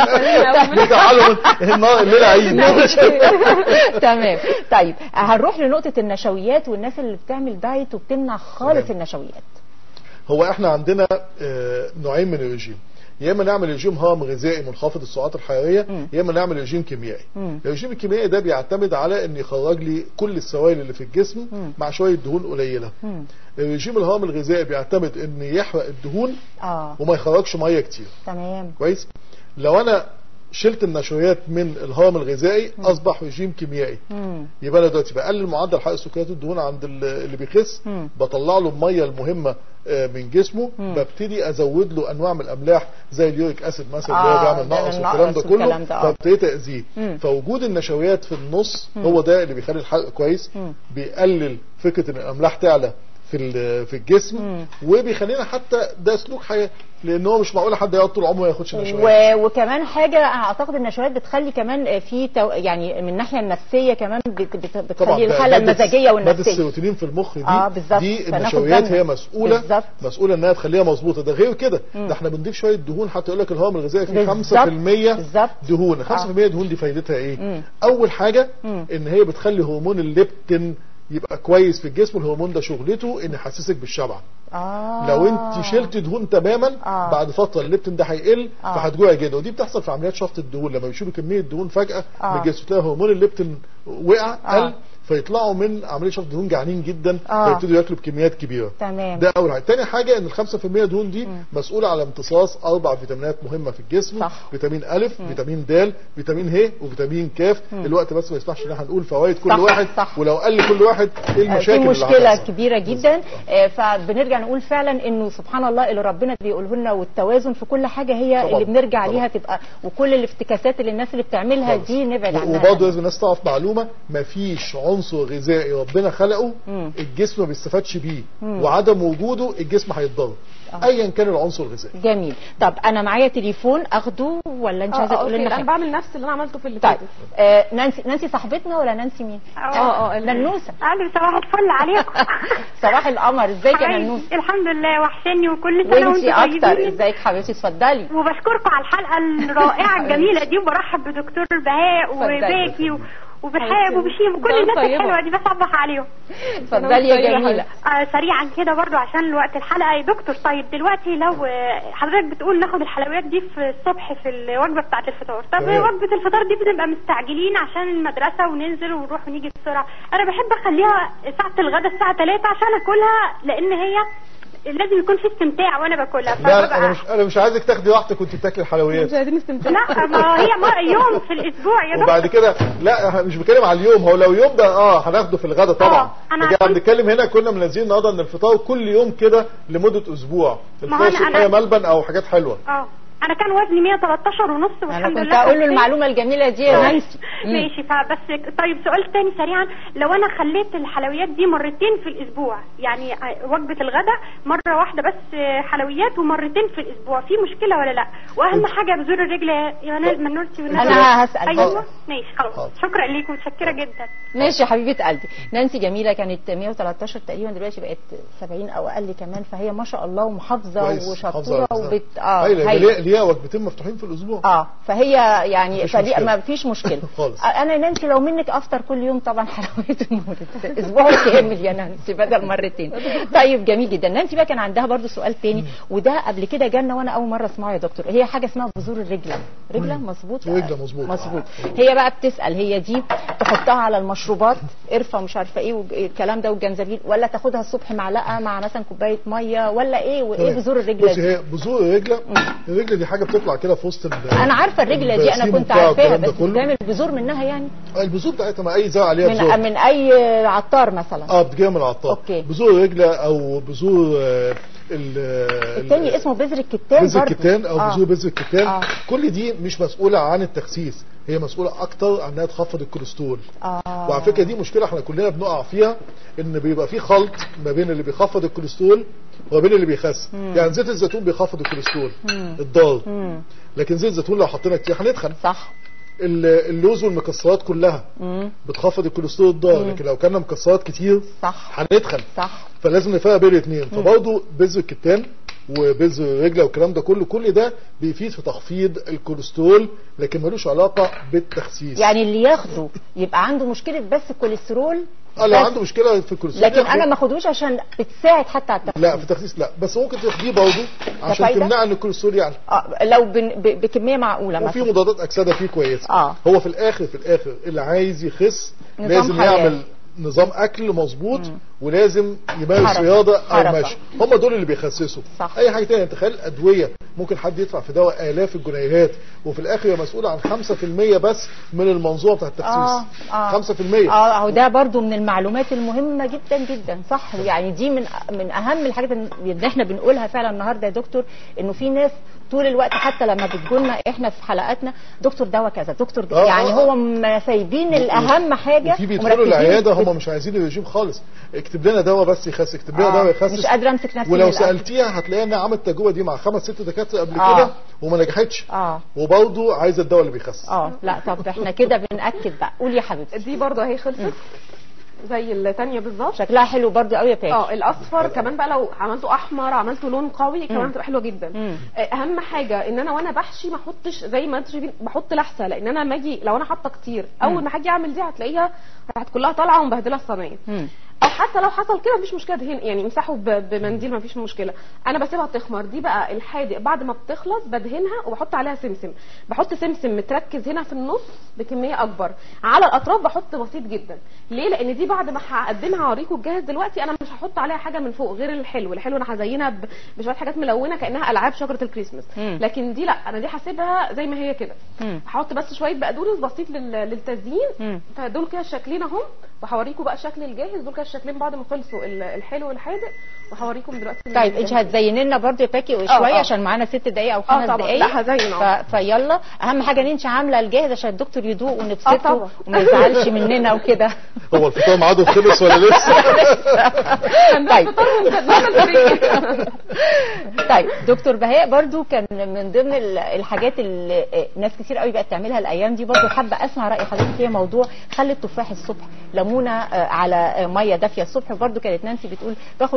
Speaker 4: بقى تعالوا النهار الليله عيد
Speaker 1: تمام طيب هنروح لنقطة النشويات والناس اللي بتعمل دايت وبتمنع خالص
Speaker 4: تمام.
Speaker 1: النشويات
Speaker 4: هو احنا عندنا آه، نوعين من الرجيم يا اما نعمل رجيم هرم غذائي منخفض السعرات الحراريه يا اما نعمل رجيم كيميائي
Speaker 1: مم.
Speaker 4: الرجيم الكيميائي ده بيعتمد على ان يخرج لي كل السوائل اللي في الجسم مع شويه دهون قليله
Speaker 1: مم.
Speaker 4: الرجيم الهرم الغذائي بيعتمد ان يحرق الدهون
Speaker 1: اه
Speaker 4: وما يخرجش ميه كتير
Speaker 1: تمام
Speaker 4: كويس لو انا شلت النشويات من الهرم الغذائي اصبح رجيم كيميائي
Speaker 1: مم.
Speaker 4: يبقى انا دلوقتي بقلل معدل حرق السكريات والدهون عند ال- اللي بيخس
Speaker 1: مم.
Speaker 4: بطلع له الميه المهمه آه، من جسمه ببتدي ازود له انواع من الاملاح زي اليوريك اسيد مثلا اللي هو
Speaker 1: آه،
Speaker 4: بيعمل
Speaker 1: ده
Speaker 4: نقص
Speaker 1: النقص
Speaker 4: والكلام ده كله
Speaker 1: والكلام ده، آه.
Speaker 4: فابتديت اذيه
Speaker 1: مم.
Speaker 4: فوجود النشويات في النص هو ده اللي بيخلي الحرق كويس
Speaker 1: مم.
Speaker 4: بيقلل فكره ان الاملاح تعلى في ال- في الجسم
Speaker 1: مم.
Speaker 4: وبيخلينا حتى ده سلوك حياه لان هو مش معقول حد يقعد طول عمره ما ياخدش نشويات
Speaker 1: و... وكمان حاجة أنا أعتقد النشويات بتخلي كمان في تو... يعني من الناحية النفسية كمان بت... بت... بتخلي
Speaker 4: ده
Speaker 1: الحالة
Speaker 4: مادة-
Speaker 1: المزاجية
Speaker 4: مادة
Speaker 1: والنفسية
Speaker 4: السيروتونين في المخ دي
Speaker 1: آه، بالظبط.
Speaker 4: دي
Speaker 1: فناخد
Speaker 4: النشويات
Speaker 1: بالنا.
Speaker 4: هي مسؤولة
Speaker 1: بالظبط.
Speaker 4: مسؤولة انها تخليها مظبوطة ده غير كده ده احنا بنضيف شوية دهون حتى يقول لك الهرم الغذائي فيه
Speaker 1: بالظبط.
Speaker 4: 5%
Speaker 1: بالظبط.
Speaker 4: دهون 5% دهون دي فايدتها ايه
Speaker 1: مم.
Speaker 4: اول حاجة
Speaker 1: مم.
Speaker 4: ان هي بتخلي هرمون الليبتين يبقى كويس في الجسم الهرمون ده شغلته ان يحسسك بالشبع
Speaker 1: آه.
Speaker 4: لو انت شلت دهون تماما
Speaker 1: آه.
Speaker 4: بعد فتره الليبتين ده هيقل
Speaker 1: آه.
Speaker 4: فهتجوعي جدا ودي بتحصل في عمليات شفط الدهون لما بيشيلوا كميه دهون فجاه
Speaker 1: آه.
Speaker 4: من الجسم تلاقي هرمون الليبتين وقع
Speaker 1: آه.
Speaker 4: قل فيطلعوا من عمليه شفط الدهون جعانين جدا
Speaker 1: آه.
Speaker 4: فيبتدوا ياكلوا بكميات كبيره
Speaker 1: تمام
Speaker 4: ده اول حاجه تاني حاجه ان ال 5% دهون دي مسؤوله على امتصاص اربع فيتامينات مهمه في الجسم
Speaker 1: صح.
Speaker 4: فيتامين الف فيتامين د فيتامين ه وفيتامين كاف الوقت بس ما يسمحش ان احنا نقول فوائد كل
Speaker 1: صح،
Speaker 4: واحد
Speaker 1: صح.
Speaker 4: ولو قال كل واحد ايه
Speaker 1: في
Speaker 4: المشاكل اللي
Speaker 1: مشكلة
Speaker 4: هتحصل.
Speaker 1: كبيرة جدا آه، فبنرجع نقول فعلا انه سبحان الله اللي ربنا بيقوله لنا والتوازن في كل حاجة هي
Speaker 4: طبعاً،
Speaker 1: اللي بنرجع
Speaker 4: طبعاً.
Speaker 1: ليها تبقى وكل الافتكاسات اللي الناس اللي بتعملها
Speaker 4: خالص.
Speaker 1: دي نبعد
Speaker 4: و-
Speaker 1: عنها
Speaker 4: وبرضه لازم الناس تعرف معلومه مفيش عنصر غذائي ربنا خلقه
Speaker 1: مم.
Speaker 4: الجسم ما بيستفادش بيه وعدم وجوده الجسم هيتضرر ايا كان العنصر الغذائي
Speaker 1: جميل طب انا معايا تليفون اخده ولا انت
Speaker 3: اه
Speaker 1: عايزه
Speaker 3: اه
Speaker 1: تقولي
Speaker 3: اوكي
Speaker 1: لنا
Speaker 3: انا
Speaker 1: حاجه
Speaker 3: بعمل نفس اللي انا عملته في اللي
Speaker 1: طيب
Speaker 3: فاتت
Speaker 1: آه نانسي نانسي صاحبتنا ولا نانسي مين
Speaker 3: اه اه
Speaker 1: ننوسه
Speaker 5: الو صباح الفل عليكم
Speaker 1: صباح القمر ازيك يا
Speaker 5: حبايبي،
Speaker 1: ننوسه
Speaker 5: الحمد لله وحشاني وكل سنه
Speaker 1: وانتي
Speaker 5: وانتم
Speaker 1: اكتر
Speaker 5: طيبين
Speaker 1: ازيك حبيبتي اتفضلي
Speaker 5: وبشكركم على الحلقه الرائعه الجميله دي وبرحب بدكتور بهاء
Speaker 1: اتفضلي.
Speaker 5: وزاكي و... وبرحاب وبشيم وكل
Speaker 3: ده
Speaker 5: الناس
Speaker 3: طيبة.
Speaker 5: الحلوه دي بصبح عليهم
Speaker 1: اتفضلي يا
Speaker 3: طيبة
Speaker 1: جميله
Speaker 5: آه سريعا كده برضو عشان وقت الحلقه يا دكتور طيب دلوقتي لو آه، حضرتك بتقول ناخد الحلويات دي في الصبح في الوجبه بتاعه الفطار طب
Speaker 4: تمام.
Speaker 5: وجبه الفطار دي بنبقى مستعجلين عشان المدرسه وننزل ونروح ونيجي بسرعه انا بحب اخليها ساعه الغداء الساعه 3 عشان اكلها لان هي لازم يكون في استمتاع وانا باكلها
Speaker 4: لا
Speaker 5: فببقى-
Speaker 4: انا مش انا مش عايزك تاخدي راحتك وانت بتاكلي الحلويات
Speaker 3: مش عايزين نستمتع
Speaker 5: لا ما هي ما يوم في الاسبوع يا دكتور
Speaker 4: وبعد كده لا إحنا مش بتكلم على اليوم هو لو يوم ده اه هناخده في الغدا طبعا
Speaker 5: آه، أنا
Speaker 4: لكن احنا
Speaker 5: كنت-
Speaker 4: بنتكلم هنا كنا منزلين النهارده ان الفطار كل يوم كده لمده اسبوع
Speaker 5: ما هو
Speaker 4: الفطار
Speaker 5: أنا-
Speaker 4: صبحيه
Speaker 5: أنا-
Speaker 4: ملبن او حاجات حلوه
Speaker 5: اه انا كان وزني 113 ونص
Speaker 1: انا
Speaker 5: والحمد
Speaker 1: كنت
Speaker 5: لله
Speaker 1: اقول له
Speaker 5: خسيت.
Speaker 1: المعلومه الجميله دي يا نانسي مم.
Speaker 5: ماشي فبس طيب سؤال تاني سريعا لو انا خليت الحلويات دي مرتين في الاسبوع يعني وجبه الغداء مره واحده بس حلويات ومرتين في الاسبوع في مشكله ولا لا واهم حاجه بذور الرجل يا منال- منورتي والناس
Speaker 1: أنا هسأل.
Speaker 5: ايوه
Speaker 4: آه.
Speaker 5: ماشي خلاص
Speaker 4: حاضر.
Speaker 5: شكرا ليكم متشكره جدا
Speaker 1: ماشي يا حبيبه قلبي نانسي جميله كانت 113 تقريبا دلوقتي بقت 70 او اقل كمان فهي ما شاء الله ومحافظه
Speaker 4: كويس،
Speaker 1: وشطوره
Speaker 4: حافظة على
Speaker 1: وبت
Speaker 4: نفسها.
Speaker 1: اه
Speaker 4: أيوة،
Speaker 1: هايلة.
Speaker 4: ليها ليها وجبتين مفتوحين في الاسبوع
Speaker 1: اه فهي يعني
Speaker 4: مفيش
Speaker 1: فدي
Speaker 4: مشكلة.
Speaker 1: ما فيش مشكله
Speaker 4: خالص.
Speaker 1: آه، انا نانسي لو منك افطر كل يوم طبعا حلويات المولد اسبوع كامل يا نانسي بدل مرتين طيب جميل جدا نانسي بقى كان عندها برضو سؤال تاني وده قبل كده جالنا وانا اول مره اسمعه يا دكتور هي حاجه اسمها بذور الرجله رجله مظبوط
Speaker 4: رجلة مظبوط.
Speaker 1: مظبوط هي بقى بتسال هي دي تحطها على المشروبات قرفه مش عارفه ايه والكلام ده والجنزبيل ولا تاخدها الصبح معلقه مع مثلا كوبايه ميه ولا ايه وايه
Speaker 4: تمام.
Speaker 1: بذور الرجله
Speaker 4: بصي
Speaker 1: دي
Speaker 4: هي بذور الرجله الرجله دي حاجه بتطلع كده في وسط ال-
Speaker 1: انا عارفه الرجله دي انا
Speaker 4: البرسيم
Speaker 1: كنت
Speaker 4: وبتاع
Speaker 1: عارفاها
Speaker 4: والكلام ده
Speaker 1: بس
Speaker 4: كله.
Speaker 1: بتعمل بذور منها يعني
Speaker 4: البذور بتاعتها ما اي زرع عليها
Speaker 1: من
Speaker 4: بذور
Speaker 1: من اي عطار مثلا
Speaker 4: اه بتجيبها من العطار
Speaker 1: أوكي.
Speaker 4: بذور الرجله او بذور آه، ال ال-
Speaker 1: التاني اسمه بذر الكتان
Speaker 4: بذر
Speaker 1: برضو.
Speaker 4: الكتان او
Speaker 1: آه.
Speaker 4: بذور بذر الكتان
Speaker 1: آه.
Speaker 4: كل دي مش مسؤوله عن التخسيس هي مسؤوله اكتر عن انها تخفض الكوليسترول
Speaker 1: آه.
Speaker 4: وعلى فكره دي مشكله احنا كلنا بنقع فيها ان بيبقى في خلط ما بين اللي بيخفض الكوليسترول وما بين اللي بيخس يعني زيت الزيتون بيخفض الكوليسترول الضار
Speaker 1: مم.
Speaker 4: لكن زيت الزيتون لو حطينا كتير هنتخن
Speaker 1: صح
Speaker 4: ال- اللوز والمكسرات كلها
Speaker 1: مم.
Speaker 4: بتخفض الكوليسترول الضار لكن لو كنا مكسرات كتير
Speaker 1: صح
Speaker 4: هنتخن
Speaker 1: صح
Speaker 4: فلازم نفرق بين الاثنين فبرضه بذر الكتان وبذر الرجله والكلام ده كله كل ده بيفيد في تخفيض الكوليسترول لكن ملوش علاقه بالتخسيس
Speaker 1: يعني اللي ياخده يبقى عنده مشكله بس الكوليسترول
Speaker 4: اه لو
Speaker 1: بس.
Speaker 4: عنده مشكله في الكوليسترول
Speaker 1: لكن
Speaker 4: ياخده.
Speaker 1: انا ما اخدوش عشان بتساعد حتى على التخسيس
Speaker 4: لا في التخسيس لا بس ممكن تاخديه برضه عشان
Speaker 1: فايدة؟
Speaker 4: تمنع ان الكوليسترول يعلى
Speaker 1: آه لو بن ب- بكميه معقوله
Speaker 4: وفي
Speaker 1: مثلا
Speaker 4: مضادات اكسده فيه كويسه
Speaker 1: آه.
Speaker 4: هو في الاخر في الاخر اللي عايز يخس
Speaker 1: نظام
Speaker 4: لازم
Speaker 1: حياة.
Speaker 4: يعمل نظام اكل مظبوط ولازم يمارس
Speaker 1: حركة.
Speaker 4: رياضه او
Speaker 1: حركة.
Speaker 4: مشي هم دول اللي بيخسسوا
Speaker 1: صح.
Speaker 4: اي حاجه تانية تخيل ادويه ممكن حد يدفع في دواء الاف الجنيهات وفي الاخر هي مسؤوله عن 5% بس من المنظومه بتاع
Speaker 1: اه
Speaker 4: التخسيس
Speaker 1: اه
Speaker 4: 5%
Speaker 1: اه اهو ده برضو من المعلومات المهمه جدا جدا صح يعني دي من من اهم الحاجات اللي احنا بنقولها فعلا النهارده يا دكتور انه في ناس طول الوقت حتى لما بتجولنا احنا في حلقاتنا دكتور دواء كذا دكتور
Speaker 4: آه،
Speaker 1: يعني
Speaker 4: آه،
Speaker 1: هو ما سايبين الاهم حاجه
Speaker 4: وفي بيدخلوا
Speaker 1: ومركزين
Speaker 4: العياده
Speaker 1: في-
Speaker 4: هم مش عايزين الرجيم خالص اكتب لنا دواء بس يخس اكتب لنا
Speaker 1: آه،
Speaker 4: دواء يخسس
Speaker 1: مش قادره امسك نفسي من
Speaker 4: ولو
Speaker 1: الأكل.
Speaker 4: سالتيها هتلاقيها انها عملت التجربه دي مع خمس ست دكاتره قبل
Speaker 1: آه.
Speaker 4: كده وما نجحتش
Speaker 1: اه
Speaker 4: وبرضه عايزه الدواء اللي بيخسس
Speaker 1: اه لا طب احنا كده بنأكد بقى قول يا حبيبتي
Speaker 3: دي برضه اهي خلصت زي التانية بالظبط
Speaker 1: شكلها حلو برضو قوي يا باكي
Speaker 3: اه الاصفر كمان بقى لو عملته احمر عملته لون قوي كمان هتبقى حلوه جدا
Speaker 1: مم.
Speaker 3: آه، اهم حاجه ان انا وانا بحشي ما احطش زي ما انتوا شايفين بحط لحسه لان انا لما اجي لو انا حاطه كتير اول ما هاجي اعمل دي هتلاقيها راحت كلها طالعه ومبهدله الصينيه
Speaker 1: مم.
Speaker 3: او حتى لو حصل كده مفيش مشكله دهن يعني امسحه ب- بمنديل مفيش مشكله انا بسيبها تخمر دي بقى الحادق بعد ما بتخلص بدهنها وبحط عليها سمسم بحط سمسم متركز هنا في النص بكميه اكبر على الاطراف بحط بسيط جدا ليه لان دي بعد ما هقدمها اوريكم الجاهز دلوقتي انا مش هحط عليها حاجه من فوق غير الحلو الحلو انا هزينها ب- بشويه حاجات ملونه كانها العاب شجره الكريسماس
Speaker 1: مم.
Speaker 3: لكن دي لا انا دي هسيبها زي ما هي كده
Speaker 1: مم.
Speaker 3: هحط بس شويه بقدونس بسيط لل- للتزيين
Speaker 1: مم.
Speaker 3: فدول كده الشكلين اهم وهوريكم بقى الشكل الجاهز دول كده الشكلين بعد ما خلصوا ال- الحلو والحادق وهوريكم دلوقتي
Speaker 1: طيب انت هتزيني لنا برضه يا باكي شويه
Speaker 3: آه.
Speaker 1: عشان معانا ست دقايق او خمس
Speaker 3: طبعا.
Speaker 1: دقايق
Speaker 3: لا، هزين، اه.
Speaker 1: ف... فيلا اهم حاجه ان انت عامله الجاهز عشان الدكتور يدوق
Speaker 3: اه،
Speaker 1: ونبسطه
Speaker 3: طبعا.
Speaker 1: وما يزعلش مننا وكده
Speaker 4: هو الفطار ميعاده خلص ولا لسه؟
Speaker 1: طيب
Speaker 3: نعمل فريق.
Speaker 1: طيب دكتور بهاء برضو كان من ضمن ال- الحاجات اللي آه، ناس كتير قوي بقت تعملها الايام دي برضو حابه اسمع راي حضرتك فيها موضوع خل التفاح الصبح ليمونه آه، على آه، ميه دافيه الصبح برضو كانت نانسي بتقول باخد خل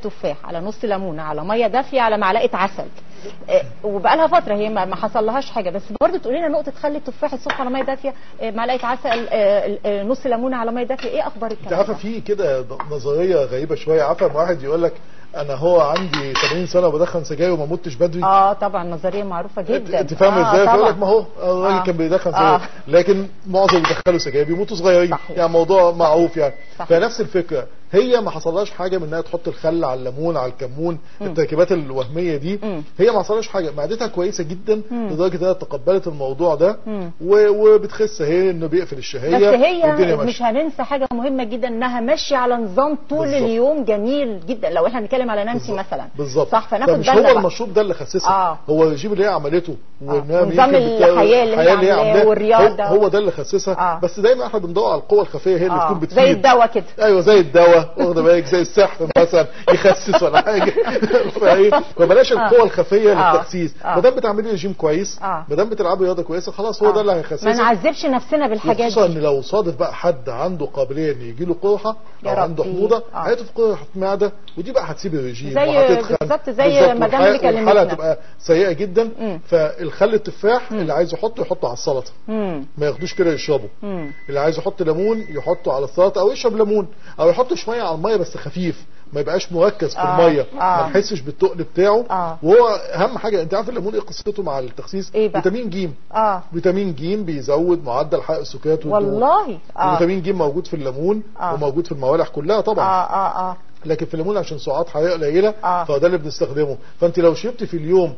Speaker 1: تفاح على نص ليمونه على ميه دافيه على معلقه عسل آه، وبقى لها فتره هي ما ما حصل لهاش حاجه بس برضه تقولي لنا نقطه خلي التفاح الصبح على ميه دافيه آه، معلقه عسل آه، آه، نص ليمونه على ميه دافيه ايه اخبار
Speaker 4: انت
Speaker 1: الكلام
Speaker 4: عارفه
Speaker 1: ده؟
Speaker 4: في كده نظريه غريبه شويه عارفه لما واحد يقول لك انا هو عندي 80 سنه وبدخن سجاير وما متش بدري
Speaker 1: اه طبعا نظريه معروفه
Speaker 4: انت
Speaker 1: جدا
Speaker 4: انت فاهم
Speaker 1: آه
Speaker 4: ازاي فيقول
Speaker 1: طبعاً.
Speaker 4: لك ما هو الراجل
Speaker 1: آه.
Speaker 4: كان بيدخن
Speaker 1: آه.
Speaker 4: سجاير لكن معظم اللي بيدخلوا سجاير بيموتوا صغيرين
Speaker 1: صحيح.
Speaker 4: يعني موضوع معروف يعني
Speaker 1: صحيح.
Speaker 4: فنفس الفكره هي ما حصلهاش حاجه من انها تحط الخل على الليمون على الكمون التركيبات الوهميه دي
Speaker 1: مم.
Speaker 4: هي ما حصلهاش حاجه معدتها كويسه جدا لدرجه انها تقبلت الموضوع ده
Speaker 1: مم.
Speaker 4: و- وبتخس هي انه بيقفل الشهيه
Speaker 1: بس هي
Speaker 4: والدنيا
Speaker 1: مش
Speaker 4: ماشيه
Speaker 1: هننسى حاجه مهمه جدا انها ماشيه على نظام طول
Speaker 4: بالظبط.
Speaker 1: اليوم جميل جدا لو احنا هنتكلم على نانسي
Speaker 4: بالظبط.
Speaker 1: مثلا
Speaker 4: بالظبط
Speaker 1: صح فناخد
Speaker 4: فمش
Speaker 1: بالنا
Speaker 4: هو
Speaker 1: بقى.
Speaker 4: المشروب ده اللي خسسها
Speaker 1: آه.
Speaker 4: هو الرجيم اللي هي عملته وإنها
Speaker 1: ونظام
Speaker 4: يمكن بتا-
Speaker 1: الحياة اللي هي
Speaker 4: الحياة
Speaker 1: عاملاه
Speaker 4: عاملاه،
Speaker 1: والرياضة.
Speaker 4: هو, هو ده اللي خسسها
Speaker 1: آه.
Speaker 4: بس دايما احنا بندور على القوه الخفيه هي اللي
Speaker 1: آه.
Speaker 4: تكون بتفيد
Speaker 1: زي الدواء كده
Speaker 4: ايوه زي الدواء واخده بالك زي السحر مثلا يخسس ولا حاجه فايه فبلاش القوه الخفيه
Speaker 1: آه.
Speaker 4: للتخسيس
Speaker 1: آه.
Speaker 4: ما دام بتعملي رجيم كويس
Speaker 1: آه.
Speaker 4: ما دام بتلعبي رياضه كويسه خلاص هو ده اللي
Speaker 1: ما
Speaker 4: هيخسسك
Speaker 1: نعذبش نفسنا بالحاجات
Speaker 4: خصوصا
Speaker 1: دي
Speaker 4: ان لو صادف بقى حد عنده قابليه ان يجي له قرحه
Speaker 1: يا
Speaker 4: او عنده
Speaker 1: ربي.
Speaker 4: حموضه
Speaker 1: آه.
Speaker 4: هيقف قرحه معده ودي بقى هتسيب الرجيم
Speaker 1: زي-
Speaker 4: وهتتخن
Speaker 1: بالظبط زي
Speaker 4: بالظبط،
Speaker 1: مدام
Speaker 4: والحالة-
Speaker 1: اللي كلمتنا.
Speaker 4: والحاله هتبقى سيئه جدا
Speaker 1: مم.
Speaker 4: فالخل التفاح اللي عايز يحطه يحطه على السلطه
Speaker 1: مم.
Speaker 4: ما ياخدوش كده يشربه
Speaker 1: مم.
Speaker 4: اللي عايز يحط ليمون يحطه على السلطه او يشرب ليمون او يحط شويه على الميه بس خفيف ما يبقاش مركز في
Speaker 1: آه.
Speaker 4: الميه
Speaker 1: آه.
Speaker 4: ما تحسش بالتقل بتاعه
Speaker 1: آه.
Speaker 4: وهو اهم حاجه انت عارف الليمون ايه قصته مع التخسيس
Speaker 1: إيه بقى؟
Speaker 4: فيتامين ج
Speaker 1: اه
Speaker 4: فيتامين ج بيزود معدل حرق السكريات والدهون
Speaker 1: والله اه
Speaker 4: الفيتامين ج موجود في الليمون
Speaker 1: آه.
Speaker 4: وموجود في الموالح كلها
Speaker 1: اه
Speaker 4: طبعا
Speaker 1: اه اه
Speaker 4: لكن في الليمون عشان سعرات حراريه قليله
Speaker 1: آه.
Speaker 4: فده اللي بنستخدمه فانت لو شربت في اليوم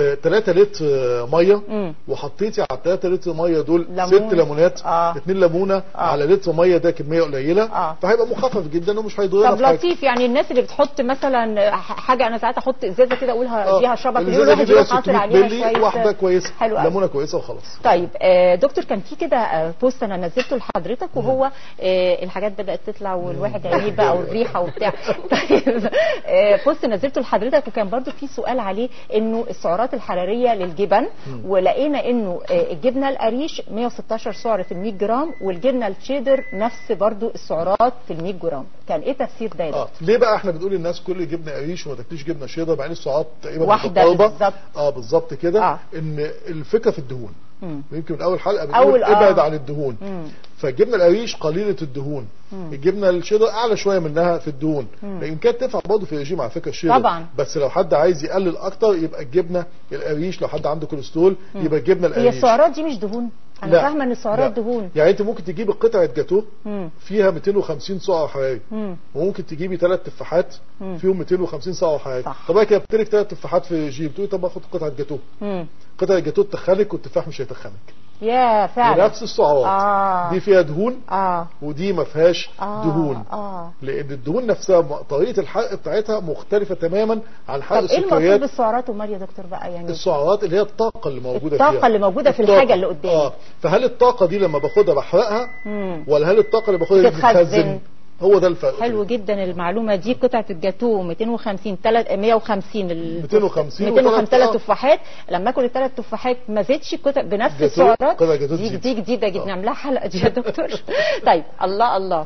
Speaker 4: 3 لتر آه، ميه
Speaker 1: مم.
Speaker 4: وحطيتي على 3 لتر ميه دول
Speaker 1: ليمون.
Speaker 4: ست ليمونات
Speaker 1: آه.
Speaker 4: 2 ليمونه على لتر ميه ده كميه قليله
Speaker 1: آه.
Speaker 4: فهيبقى مخفف جدا ومش هيضرنا
Speaker 1: طب
Speaker 4: في حاجه
Speaker 1: لطيف يعني الناس اللي بتحط مثلا ح- حاجه انا ساعات احط ازازه كده اقول
Speaker 4: آه.
Speaker 1: دي هشربها كل يوم
Speaker 4: الإزازة
Speaker 1: الواحد
Speaker 4: دي
Speaker 1: يروح
Speaker 4: فيها
Speaker 1: عاصر
Speaker 4: 600
Speaker 1: عليها
Speaker 4: مللي
Speaker 1: شويه
Speaker 4: واحده كويسه
Speaker 1: حلو قوي.
Speaker 4: ليمونه كويسه وخلاص
Speaker 1: طيب آه، دكتور كان في كده آه، بوست انا نزلته لحضرتك وهو آه، الحاجات بدات تطلع والواحد عينيه بقى والريحه وبتاع طيب آه، بوست نزلته لحضرتك وكان برضو في سؤال عليه انه السعرات الحراريه للجبن ولقينا انه آه، الجبنه القريش 116 سعر في ال 100 جرام والجبنه الشيدر نفس برضو السعرات في ال 100 جرام كان ايه تفسير ده يا دكتور؟
Speaker 4: اه ليه بقى احنا بنقول للناس كل جبنه قريش وما تاكليش جبنه شيدر مع ان السعرات تقريبا
Speaker 1: واحدة
Speaker 4: متقاربة.
Speaker 1: بالظبط.
Speaker 4: اه بالظبط كده
Speaker 1: آه.
Speaker 4: ان الفكره في الدهون
Speaker 1: مم.
Speaker 4: يمكن من اول حلقه
Speaker 1: أول-
Speaker 4: بنقول
Speaker 1: آه.
Speaker 4: ابعد عن الدهون
Speaker 1: مم.
Speaker 4: فالجبنه القريش قليله الدهون الجبنه الشيدر اعلى شويه منها في الدهون لكن كانت تنفع برضه في الرجيم على فكره الشيدر
Speaker 1: طبعا.
Speaker 4: بس لو حد عايز يقلل اكتر يبقى الجبنه القريش لو حد عنده كوليسترول يبقى الجبنه
Speaker 1: هي
Speaker 4: القريش
Speaker 1: السعرات دي مش دهون انا
Speaker 4: لا.
Speaker 1: فاهمه ان السعرات
Speaker 4: لا.
Speaker 1: دهون
Speaker 4: يعني انت ممكن تجيبي قطعه جاتوه
Speaker 1: مم.
Speaker 4: فيها 250 سعر حراري
Speaker 1: مم.
Speaker 4: وممكن تجيبي ثلاث تفاحات فيهم 250 سعر حراري
Speaker 1: صح.
Speaker 4: طب كده بتلك ثلاث تفاحات في جيب تقولي طب اخد قطعه جاتوه
Speaker 1: مم.
Speaker 4: قطعه جاتوه تخنك والتفاح مش هيتخنك
Speaker 1: يا فعلا
Speaker 4: ونفس السعرات
Speaker 1: آه.
Speaker 4: دي فيها دهون
Speaker 1: اه
Speaker 4: ودي ما فيهاش
Speaker 1: آه.
Speaker 4: دهون
Speaker 1: اه
Speaker 4: لان الدهون نفسها م- طريقه الحرق بتاعتها مختلفه تماما عن حرق
Speaker 1: طب ايه المقصود
Speaker 4: السكريات
Speaker 1: بالسعرات امال يا دكتور بقى يعني
Speaker 4: السعرات اللي هي الطاقه اللي موجوده
Speaker 1: الطاقة
Speaker 4: فيها
Speaker 1: اللي موجودة في
Speaker 4: الطاقة.
Speaker 1: الحاجة اللي قدامي.
Speaker 4: اه فهل الطاقه دي لما باخدها بحرقها
Speaker 1: مم.
Speaker 4: ولا هل الطاقه اللي باخدها دي
Speaker 1: تتخزن.
Speaker 4: بتتخزن هو ده الفرق
Speaker 1: حلو جدا المعلومه دي قطعه الجاتوه 250 تلات 150 ال
Speaker 4: 250
Speaker 1: 250
Speaker 4: وثلاث-
Speaker 1: ثلاث
Speaker 4: آه.
Speaker 1: تفاحات لما اكل الثلاث تفاحات ما زادش قطع بنفس
Speaker 4: جاتوه،
Speaker 1: السعرات
Speaker 4: قطع جاتوه
Speaker 1: دي
Speaker 4: تزيد.
Speaker 1: دي جديده جدا
Speaker 4: آه.
Speaker 1: نعملها حلقه دي يا دكتور طيب الله الله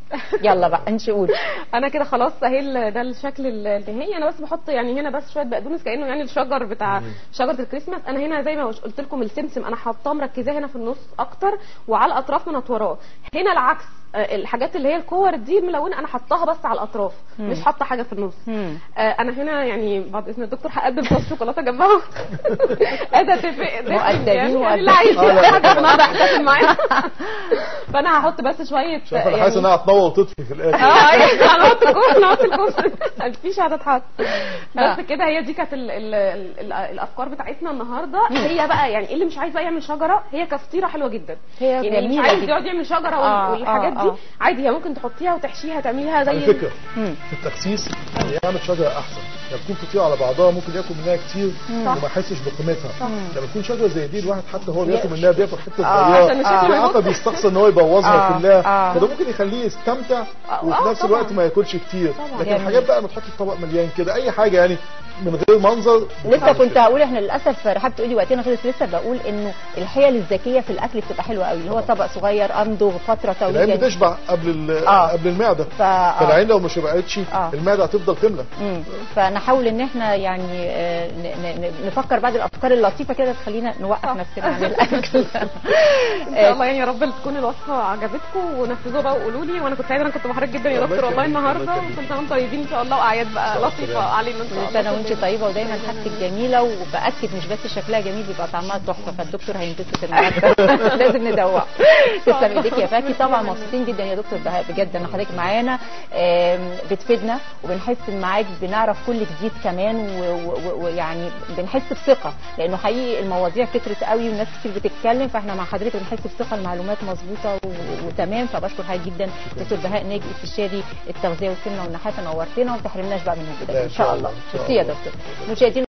Speaker 1: يلا بقى انت قولي
Speaker 3: انا كده خلاص اهي ال- ده الشكل ال- النهائي انا بس بحط يعني هنا بس شويه بقدونس كانه يعني الشجر بتاع شجره الكريسماس انا هنا زي ما قلت لكم السمسم انا حاطاه مركزاه هنا في النص اكتر وعلى الاطراف منطوراه هنا العكس آه، الحاجات اللي هي الكور دي الملونه انا حطاها بس على الاطراف مش حاطه حاجه في النص
Speaker 1: مم.
Speaker 3: آه، انا هنا يعني بعد اذن الدكتور هقدم صوص شوكولاته جنبها ادى اتفق
Speaker 1: مؤدبين
Speaker 3: يعني,
Speaker 1: مؤدبين.
Speaker 3: يعني اللي عايز
Speaker 4: آه، لا.
Speaker 3: حد النهارده هيحتفل معانا فانا هحط بس شويه
Speaker 4: شايف انا حاسس انها هتنور وتطفي في الاخر
Speaker 3: اه ايوه هنحط الكوس نحط الكوس مفيش هتتحط
Speaker 1: آه.
Speaker 3: بس كده هي دي كانت ال ال ال ال الافكار بتاعتنا النهارده هي بقى يعني اللي مش عايز بقى يعمل شجره هي كفطيره حلوه جدا
Speaker 1: هي
Speaker 3: يعني اللي مش
Speaker 1: جميلة
Speaker 3: عايز
Speaker 1: جدا.
Speaker 3: يقعد يعمل شجره وال-
Speaker 1: آه،
Speaker 3: والحاجات
Speaker 1: آه،
Speaker 3: دي
Speaker 1: آه.
Speaker 3: عادي هي ممكن تحطيها وتحشيها تعمليها زي
Speaker 4: على
Speaker 3: ال-
Speaker 4: فكره
Speaker 1: مم.
Speaker 4: في التخسيس اللي يعمل شجره احسن لما تكون فطيره على بعضها ممكن ياكل منها كتير وما يحسش بقيمتها لما تكون شجره زي دي الواحد حتى هو بياكل منها بياكل حته
Speaker 1: آه،
Speaker 4: صغيره
Speaker 3: عشان الشكل ما
Speaker 4: عارفه
Speaker 3: يبص.
Speaker 4: بيستخسر ان هو يبوظها
Speaker 1: آه،
Speaker 4: كلها
Speaker 1: آه.
Speaker 4: فده ممكن يخليه يستمتع
Speaker 3: آه،
Speaker 4: وفي
Speaker 3: آه،
Speaker 4: نفس
Speaker 3: طبعاً.
Speaker 4: الوقت ما ياكلش كتير لكن
Speaker 1: جميل.
Speaker 4: الحاجات بقى ما تحطي الطبق مليان كده اي حاجه يعني من غير منظر
Speaker 1: لسه كنت هقول احنا للاسف رحاب تقولي وقتنا خلص لسه بقول انه الحيل الذكيه في الاكل بتبقى حلوه قوي اللي هو طبق صغير امضغ فتره طويله
Speaker 4: العين بتشبع قبل ال-
Speaker 1: آه.
Speaker 4: قبل المعده
Speaker 1: ف... آه.
Speaker 4: فالعين لو ما شبعتش
Speaker 1: آه.
Speaker 4: المعده هتفضل تملى
Speaker 1: مم. فنحاول ان احنا يعني آه، ن- ن- نفكر بعض الافكار اللطيفه كده تخلينا نوقف نفسنا عن الاكل
Speaker 3: ان شاء الله يعني يا رب تكون الوصفه عجبتكم ونفذوها بقى وقولوا لي وانا كنت سعيده انا كنت محرج جدا يا
Speaker 4: الله
Speaker 3: دكتور والله
Speaker 4: يخليك،
Speaker 3: النهارده
Speaker 4: الله يخليك.
Speaker 3: وكل سنه وانتم طيبين ان شاء الله واعياد بقى لطيفه علينا ان شاء
Speaker 1: كل
Speaker 3: الله
Speaker 1: سنه وانت طيبه ودايما حاجتك جميله وباكد مش بس شكلها جميل بيبقى طعمها تحفه فالدكتور هينبسط النهارده لازم ندوق تسلم ايديك يا فاكي طبعا مبسوطين جدا يا دكتور بهاء بجد ان حضرتك معانا آم، بتفيدنا وبنحس ان معاك بنعرف كل جديد كمان و- و- ويعني بنحس بثقه لانه حقيقي المواضيع كترت قوي والناس كتير بتتكلم فاحنا مع حضرتك بنحس بثقه المعلومات مظبوطه و- وتمام فبشكر حضرتك جدا دكتور بهاء ناجي استشاري التغذيه والسمنه والنحافه نورتنا وما تحرمناش بقى من وجودك
Speaker 4: لا،
Speaker 1: ان شاء الله
Speaker 4: إن شاء
Speaker 1: ميرسي يا
Speaker 4: الله.
Speaker 1: دكتور مشاهدينا